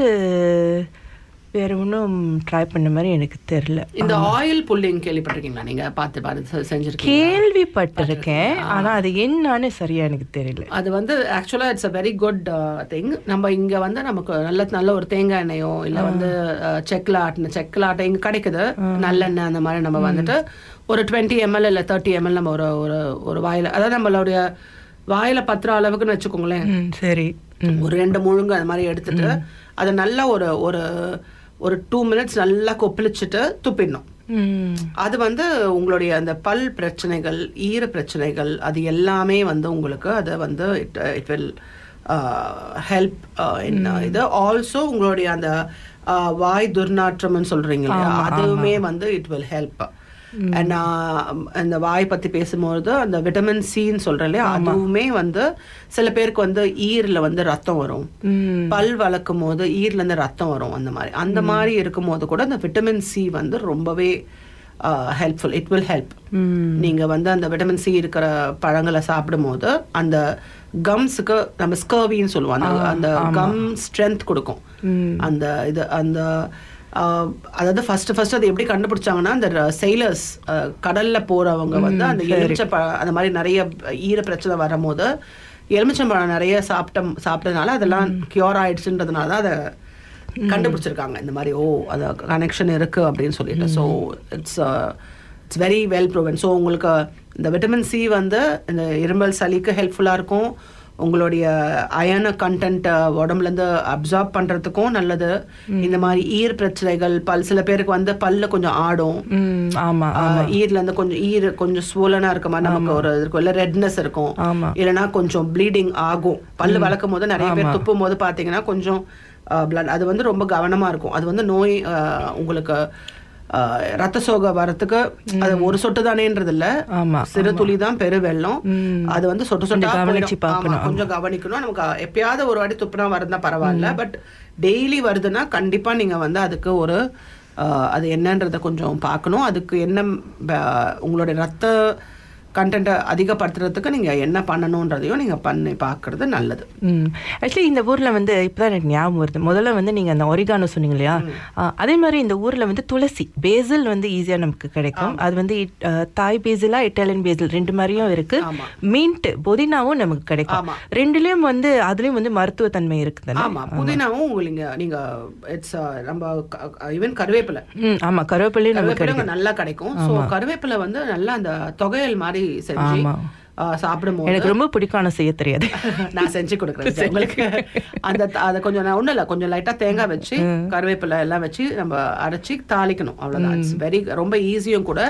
வேற ஒன்றும் ட்ரை பண்ண மாதிரி எனக்கு தெரில இந்த ஆயில் புல்லிங் கேள்விப்பட்டிருக்கீங்களா நீங்க பார்த்து பார்த்து செ- செஞ்சிருக்கீங்க கேள்விப்பட்டிருக்கேன் ஆனால் அது என்னன்னு சரியா எனக்கு தெரியல அது வந்து ஆக்சுவலா it's a very good thing நம்ம இங்க வந்து நமக்கு நல்ல நல்ல ஒரு தேங்காய் எண்ணெயோ இல்ல வந்து அஹ், செக்குல ஆட்டின செக்குல ஆட்ட இங்க கிடைக்குது நல்லெண்ணெய் அந்த மாதிரி நம்ம வந்துட்டு ஒரு டுவெண்ட்டி எம்எல் இல்ல தேர்ட்டி எம்எல் நம்ம ஒரு ஒரு ஒரு வாயில அதாவது நம்மளுடைய வாயில பத்துற அளவுக்குன்னு வச்சுக்கோங்களேன் ம் சரி ஒரு ரெண்டு முழுங்கு அது மாதிரி எடுத்துட்டு அதை நல்லா ஒரு ஒரு ஒரு டூ மினிட்ஸ் நல்லா கொப்பளிச்சுட்டு துப்பிடணும் ம் அது வந்து உங்களுடைய அந்த பல் பிரச்சனைகள் ஈர பிரச்சனைகள் அது எல்லாமே வந்து உங்களுக்கு அதை வந்து இட் இட் வில் ஹெல்ப் இது ஆல்சோ உங்களுடைய அந்த uh, வாய் துர்நாற்றம்னு சொல்றீங்க இல்லையா அதுவுமே வந்து இட் வில் ஹெல்ப் அண்ட் அந்த வாய் பத்தி பேசும்போது அந்த விட்டமின் சின்னு சொல்றேன் இல்லையா அதுவுமே வந்து சில பேருக்கு வந்து ஈரல வந்து ரத்தம் வரும் பல் வளர்க்கும் போது ஈரல இருந்து ரத்தம் வரும் அந்த மாதிரி அந்த மாதிரி இருக்கும் போது கூட அந்த விட்டமின் சி வந்து ரொம்பவே ஹெல்ப்ஃபுல் இட் வில் ஹெல்ப் நீங்க வந்து அந்த விட்டமின் சி இருக்கிற பழங்களை சாப்பிடும் போது அந்த கம்ஸுக்கு நம்ம ஸ்கர்வின்னு சொல்லுவோம் அந்த அந்த கம் ஸ்ட்ரென்த் கொடுக்கும் அந்த இது அந்த ஆஹ், அதாவது ஃபர்ஸ்ட் ஃபர்ஸ்ட் அது எப்படி கண்டுபிடிச்சாங்கன்னா அந்த செயிலர்ஸ் கடல்ல போறவங்க வந்து அந்த எலுமிச்சை பழ- அந்த மாதிரி நிறைய ஈர பிரச்சனை வரும்போது எலுமிச்சம்பழம் நிறைய சாப்பிட்ட சாப்பிட்டதுனால அதெல்லாம் கியூர் ஆயிடுச்சுன்றதுனால தான் அதை கண்டுபிடிச்சிருக்காங்க இந்த மாதிரி ஓ அது கனெக்ஷன் இருக்கு அப்படின்னு சொல்லிட்டு so it's it's very well proven so உங்களுக்கு இந்த விட்டமின் சி வந்து இந்த இருமல் சளிக்கு ஹெல்ப்ஃபுல்லாக இருக்கும் உங்களுடைய அயன கண்டென்ட் உடம்புலேருந்து அப்சார்ப் பண்ணுறதுக்கும் நல்லது இந்த மாதிரி ஈர் பிரச்சனைகள் பல் சில பேருக்கு வந்து பல்ல கொஞ்சம் ஆடும் ம் ஆமா ஆஹ் ஈர்ல இருந்து கொஞ்சம் ஈர் கொஞ்சம் ஸ்வோலனா இருக்க மாதிரி நமக்கு ஒரு இருக்கும் இல்ல ரெட்னஸ் இருக்கும் ஆமா. இல்லனா கொஞ்சம் ப்ளீடிங் ஆகும் பல்லு வளர்க்கும் போது நிறைய பேர் துப்பும் போது பாத்தீங்கன்னா கொஞ்சம் பிளட் அது வந்து ரொம்ப கவனமா இருக்கும் அது வந்து நோய் ஆஹ் உங்களுக்கு ஆஹ் ரத்த சோகை வரத்துக்கு அது ஒரு சொட்டு தானேன்றது இல்ல ஆமா, சிறு துளி தான் பெரு வெள்ளம் அது வந்து சொட்டு சொட்டா கொஞ்சம் கவனிச்சு போயிடும். ஆமா, பார்க்கணும். கொஞ்சம் கவனிக்கணும் நமக்கு எப்பயாவது ஒரு வாட்டி துப்புனா வருதுன்னா பரவாயில்ல பட் டெய்லி வருதுன்னா கண்டிப்பா நீங்க வந்து அதுக்கு ஒரு ஆஹ், அது என்னன்றத கொஞ்சம் பார்க்கணும் அதுக்கு என்ன ப- உங்களுடைய ரத்த கண்டென்ட்டை அதிகப்படுத்துறதுக்கு நீங்க என்ன பண்ணணுன்றதையும் நீங்க பண்ணி பார்க்கறது நல்லது ம் ஆக்சுவலி இந்த ஊர்ல வந்து இப்பதான் எனக்கு ஞாபகம் வருது முதல்ல வந்து நீங்க அந்த ஒரிகானோ சொன்னீங்க இல்லையா ஆ, அதே மாதிரி இந்த ஊர்ல வந்து துளசி பேசில் வந்து ஈஸியா நமக்கு கிடைக்கும் அது வந்து இட்- ஆ, தாய் பேசிலா இட்டாலியன் பேசில் ரெண்டு மாதிரியும் இருக்கு ஆமா. மீன்ட் புதினாவும் நமக்கு கிடைக்கும் ஆமா. ரெண்டுலயும் வந்து அதுலயும் வந்து மருத்துவ தன்மை இருக்கு தானே ஆமா புதினாவும் உங்களுக்கு நீங்க இட்ஸ் நம்ம ஈவன் கருவேப்பிலை ம் ஆமா கருவேப்பிலையும் நமக்கு கருவேப்பிலை கிடைக்கும் அங்க நல்லா கிடைக்கும் ஸோ கருவேப்பிலை வந்து நல்லா அந்த தொகையல் மாதிரி செஞ்சு ஆமா. சாப்பிடும் போது எனக்கு ரொம்ப பிடிக்கும் ஆனா செய்ய தெரியாது நான் செஞ்சு கொடுக்குறேன் உங்களுக்கு அந்த த- அதை கொஞ்சம் நான் ஒண்ணும் இல்ல கொஞ்சம் லைட்டா தேங்காய் வச்சு கருவேப்பிலை எல்லாம் வச்சு நம்ம அரைச்சி தாளிக்கணும் அவ்வளவுதான் இட்ஸ் வெரி ரொம்ப ஈஸியும் கூட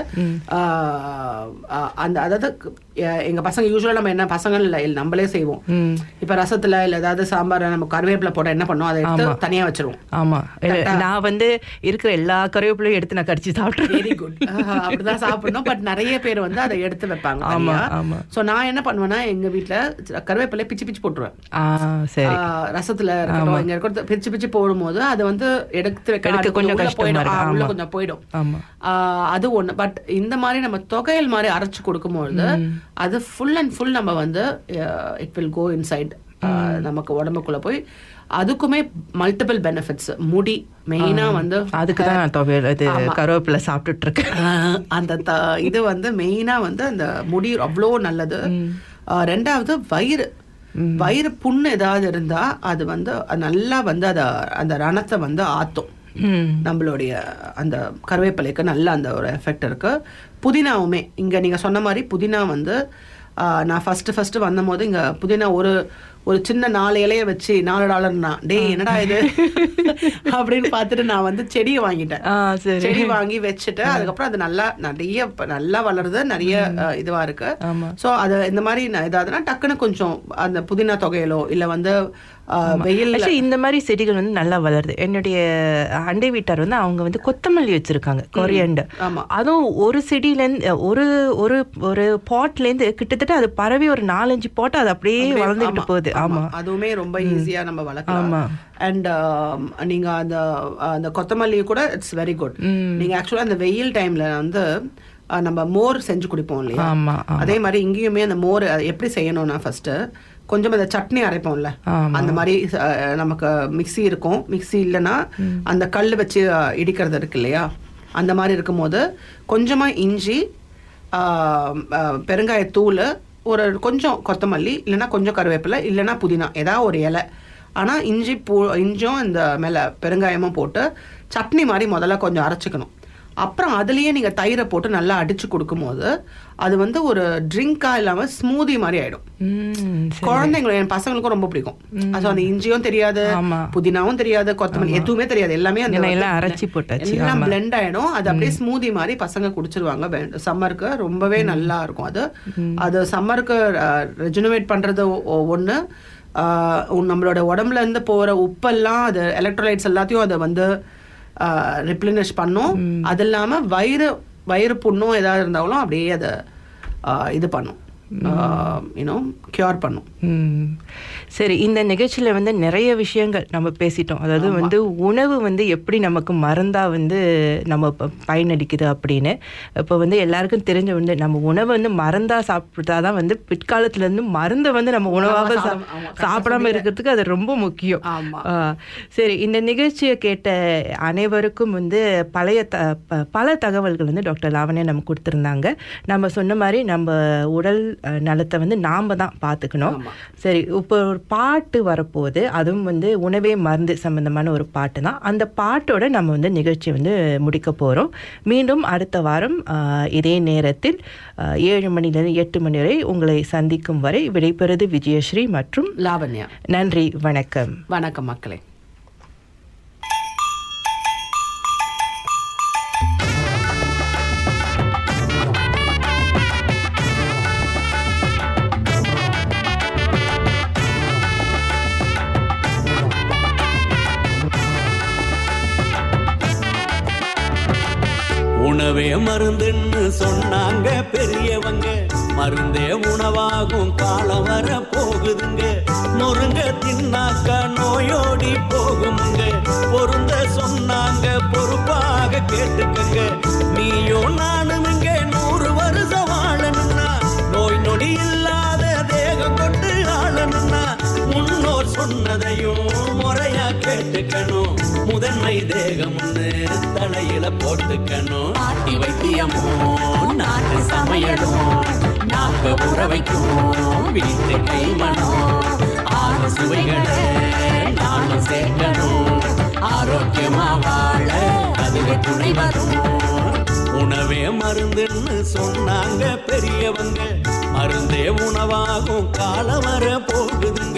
ஆஹ், ஆஹ், அந்த அதாவது எ- எங்க பசங்க யூஸ்வலா நம்ம என்ன பசங்க இல்ல இல்ல, நம்மளே செய்வோம் இப்ப ரசத்துல இல்ல ஏதாவது சாம்பார் நம்ம கருவேப்பிலை போட என்ன பண்ணோம் அதை எடுத்து தனியா வச்சிருவோம் ஆமா இல்ல, நான் வந்து இருக்கிற எல்லா கருவேப்பிலையும் எடுத்து நான் கடிச்சு சாப்பிட்டுருவேன் வெரி குட் அப்படிதான் சாப்பிடணும் பட் நிறைய பேர் வந்து அதை எடுத்து வைப்பாங்க ஆமா, தனியா. ஆமா. சோ நான் என்ன பண்ணுவேன்னா எங்க வீட்ல கருவேப்பிலை பிச்சு பிச்சு போட்டுருவேன் ஆ சரி ஆஹ் ரசத்துல இருக்கட்டும் இங்க இருக்கிறது பிரிச்சு பிரிச்சு போடும்போது அது வந்து எடுத்து வைக்க எடுக்க அதுக்கு கொஞ்சம் உள்ள கஷ்டமா போயிடும் இருக்கு. ஆ, உள்ள ஆமா. கொஞ்சம் போயிடும் ஆமா ஆஹ் அது ஒண்ணு பட் இந்த மாதிரி நம்ம தொகையல் மாதிரி அரைச்சு கொடுக்கும்பொழுது அது ஃபுல் அண்ட் ஃபுல் நம்ம வந்து இட் வில் கோ இன்சைட் நமக்கு உடம்புக்குள்ள போய் அதுக்குமே மல்டிபிள் பெனிஃபிட்ஸ் முடி மெயினா வந்து அதுக்கு தான் நான் துவையல் இது ஆமா. கருவேப்பிலை சாப்பிட்டுட்டு இருக்கேன் ஆஹ் அந்த த- இது வந்து மெயினா வந்து அந்த முடி அவ்வளோ நல்லது ஆஹ் ரெண்டாவது வயிறு வயிறு புண்ணு ஏதாவது இருந்தா அது வந்து அது நல்லா வந்து அத அந்த ரணத்தை வந்து ஆத்தும் ம் நம்மளுடைய அந்த கருவேப்பிலைக்கு நல்ல அந்த ஒரு எஃபெக்ட் இருக்கு புதினாவுமே இங்க நீங்க சொன்ன மாதிரி புதினா வந்து ஆஹ், நான் ஃபர்ஸ்ட் ஃபர்ஸ்ட் வந்தபோது இங்க புதினா ஒரு ஒரு சின்ன நாலு இலைய வச்சு நாலு டாலர்னா டேய் என்னடா இது அப்படின்னு பார்த்துட்டு நான் வந்து செடியை வாங்கிட்டேன் ஆ சரி செடி வாங்கி வச்சுட்டு அதுக்கப்புறம் அது நல்லா நிறைய ப- நல்லா வளருது நிறைய அஹ், இதுவா இருக்கு ஆமா. சோ அது இந்த மாதிரி ந- இதாதுன்னா டக்குன்னு கொஞ்சம் அந்த புதினா தொகையிலோ இல்ல வந்து அஹ், வெயில் Actually, இந்த மாதிரி செடிகள் வந்து நல்லா வளருது என்னுடைய அண்டை வீட்டார் வந்து அவங்க வந்து கொத்தமல்லி வச்சிருக்காங்க கொரியண்டு ஆமா. அதுவும் ஒரு செடியிலேருந்து ஒரு ஒரு ஒரு பாட்ல இருந்து கிட்டத்தட்ட அது பரவி ஒரு நாலஞ்சு பாட் அது அப்படியே வளர்ந்துகிட்டு ஆமா, போகுது ஆமா அதுவுமே ரொம்ப ஈஸியா நம்ம வளர்க்கலாம் ஆமா. அண்ட் நீங்க அந்த அந்த கொத்தமல்லி கூட இட்ஸ் வெரி குட் நீங்க ஆக்சுவலா அந்த வெயில் டைம்ல வந்து அஹ், நம்ம மோர் செஞ்சு குடிப்போம் இல்லையா ஆமா, ஆமா. அதே மாதிரி இங்கேயுமே அந்த மோர் அது எப்படி செய்யணும்னா ஃபர்ஸ்ட் கொஞ்சம் அந்த சட்னி அரைப்போம்ல ஆமா. அந்த மாதிரி அஹ், நமக்கு மிக்ஸி இருக்கும் மிக்ஸி இல்லைன்னா அந்த கல் வச்சு அஹ், இடிக்கிறது இருக்கு இல்லையா அந்த மாதிரி இருக்கும்போது கொஞ்சமா இஞ்சி ஆஹ், ஆஹ், பெருங்காயத்தூள் ஒரு கொஞ்சம் கொத்தமல்லி இல்லைன்னா கொஞ்சம் கருவேப்பிலை இல்லைன்னா புதினா ஏதாவது ஒரு இலை ஆனா இஞ்சி பூ இஞ்சும் இந்த மேல பெருங்காயமும் போட்டு சட்னி மாதிரி முதல்ல கொஞ்சம் அரைச்சிக்கணும் அப்புறம் அதுலயே நீங்க தயிரை போட்டு நல்லா அடிச்சு கொடுக்கும்போது அது வந்து ஒரு ட்ரிங்கா இல்லாம ஸ்மூதி மாதிரி ஆயிடும் ம், சரி. குழந்தைங்களுக்கு என் பசங்களுக்கும் ரொம்ப பிடிக்கும் அது அந்த இஞ்சியும் தெரியாது ஆமா. புதினாவும் தெரியாது கொத்தமல்லி எதுவுமே தெரியாது எல்லாமே அந்த ஏன்னா வந்து எல்லாம் அரைச்சி போட்டாச்சு, எல்லாம் ஆமா. பிளெண்ட் ஆயிடும் அது அப்படியே ஸ்மூதி மாதிரி பசங்க குடிச்சிருவாங்க சம்மருக்கு ரொம்பவே நல்லா இருக்கும் அது அது சம்மருக்கு ரெஜினவேட் பண்றது ஒ- ஒ- ஒண்ணு ஆஹ், உன் நம்மளோட உடம்புல இருந்து போற உப்பெல்லாம் அது எலக்ட்ரோலைட்ஸ் எல்லாத்தையும் அதை வந்து ரிப்ளினிஷ் பண்ணும் அது இல்லாம வயிறு வயிறு புண்ணும் ஏதாவது இருந்தாலும் அப்படியே அதை ஆஹ், இது பண்ணும் யூனோ கியூர் பண்ணும் ம். சரி இந்த நிகழ்ச்சியில் வந்து நிறைய விஷயங்கள் நம்ம பேசிட்டோம் அதாவது வந்து உணவு வந்து எப்படி நமக்கு மருந்தா வந்து நம்ம ப- பயனளிக்குது அப்படின்னு இப்போ வந்து எல்லாருக்கும் தெரிஞ்ச வந்து நம்ம உணவை வந்து மருந்தா சாப்பிட்டாதான் வந்து பிற்காலத்துல இருந்து மருந்தை வந்து நம்ம உணவாக சா- சாப்பிட- ஆமா, correct சாப்பிடாம சொன்னீங்க. இருக்கிறதுக்கு அது ரொம்ப முக்கியம் ஆமா. ஆ, சரி இந்த நிகழ்ச்சியை கேட்ட அனைவருக்கும் வந்து பழைய த ப- பல தகவல்கள் வந்து டாக்டர் லாவண்யா நமக்கு கொடுத்துருந்தாங்க நம்ம சொன்ன மாதிரி நம்ம உடல் அஹ், நலத்தை வந்து நாம் தான் பார்த்துக்கணும் சரி இப்போ ஒரு பாட்டு வரப்போகுது அதுவும் வந்து உணவே மருந்து சம்பந்தமான ஒரு பாட்டு தான் அந்த பாட்டோட நம்ம வந்து நிகழ்ச்சி வந்து முடிக்க போகிறோம் மீண்டும் அடுத்த வாரம் அஹ், இதே நேரத்தில் அஹ், ஏழு மணிலேருந்து எட்டு மணி வரை உங்களை சந்திக்கும் வரை விடைபெறுது விஜயஸ்ரீ மற்றும் லாவண்யா நன்றி வணக்கம் வணக்கம் மக்களே உணவே மருந்துன்னு சொன்னாங்க பெரியவங்க மருந்தே உணவாகும் காலம் வர போகுதுங்க நொறுங்க தின்னாக்கா நோயோடி போகுமுங்க பொருந்த சொன்னாங்க பொறுப்பாக கேட்டுக்கங்க நீயும் நானும் இங்க நூறு வருஷம் வாழணும்னா நோய் நொடி இல்லாத தேகம் கொண்டு ஆளணும்னா முன்னோர் சொன்னதையும் முறையா கேட்டுக்கணும் முதன்மை தேகம்னு தலையில போட்டுக்கணும் நாட்டி வைத்தியமும் நாட்டு சமையலும் நாக்க உற வைக்கும் வீட்டு கைமணம் ஆறு சுவைகளை நானும் சேர்க்கணும் ஆரோக்கியமா வாழ அதுவே துணை வரும் உணவே மருந்துன்னு சொன்னாங்க பெரியவங்க மருந்தே உணவாகும் காலம் வர போகுதுங்க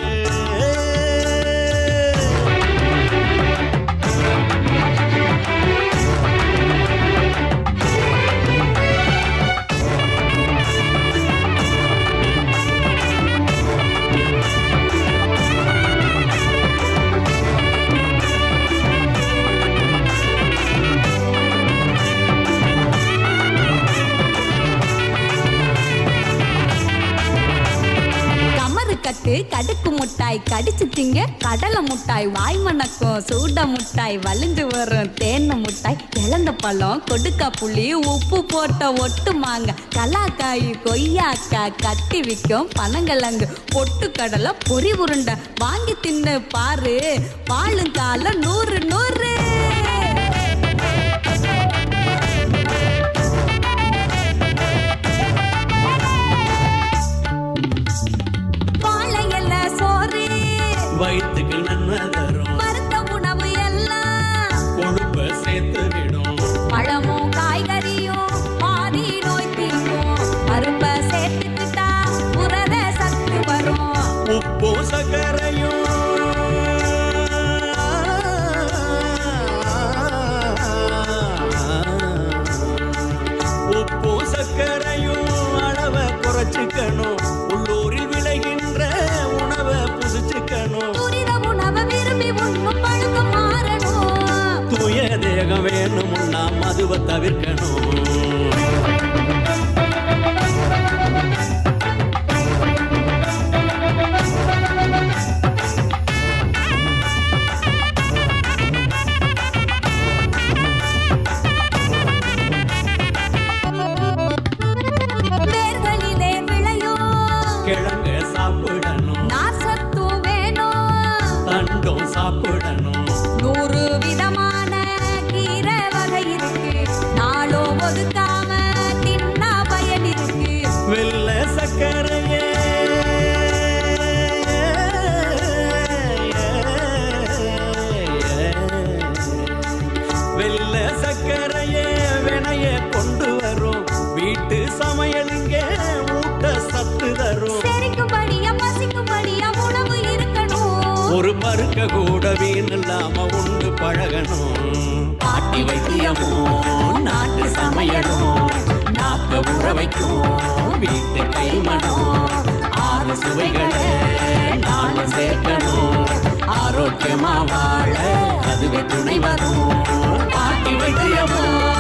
கமரு கட்டு கடுக்கு முட்டாய் கடிச்சு திங்க கடலை முட்டாய் வாய் மணக்கும் சூட முட்டாய் வலிந்து வரும் தேன் முட்டாய் இழந்த பழம் கொடுக்கா புளி உப்பு போட்ட ஒட்டு மாங்க கலாக்காய் கொய்யாக்காய் கட்டி விற்கும் பனங்கிழங்கு பொட்டு கடலை பொறி உருண்டை வாங்கி தின்னு பாரு பாலுங்கால நூறு நூறு வாழை இலை சோறு வயிற்றுக்கு நன்மை தரும் மருந்த உணவு எல்லாம் கொழுப்ப சேர்த்து விடும் பழமும் காய்கறியும் பாதி நோய் தீர்க்கும் பருப்பை சேர்த்துக்கிட்டா புரத சத்து வரும் உப்பு சர்க்கரையும் உப்பு சர்க்கரையும் அளவை குறைச்சிக்கணும் உள்ளூரில் விளைகின்ற உணவை புசிச்சுக்கணும் துரித உணவை விரும்பி உண்ணும் பழக்கம் மாறணும் தூய தேகம் வேணும்னா மதுவை தவிர்க்கணும் வேர்களிலே விளையும் கிழங்க சாப்பிடணும் நார்சத்தும் வேணும் தண்டும் சாப்பிடணும் நூறு விதமான கீரை வகை இருக்கு நாளும் ஒதுக்காம தின்னா பயன் இருக்கு வெள்ள சக்கரையே வெள்ள சக்கரையே வாழ்க்கை கூட வீண் இல்லாம உண்டு பழகணும் பாட்டி வைத்தியமும் நாட்டு சமையலும் நாக்க ஊற வைக்கும் வீட்டு கைமணம் ஆறு சுவைகளை நானும் சேர்க்கணும் ஆரோக்கியமா வாழ அதுவே துணை வரும் பாட்டி வைத்தியமும்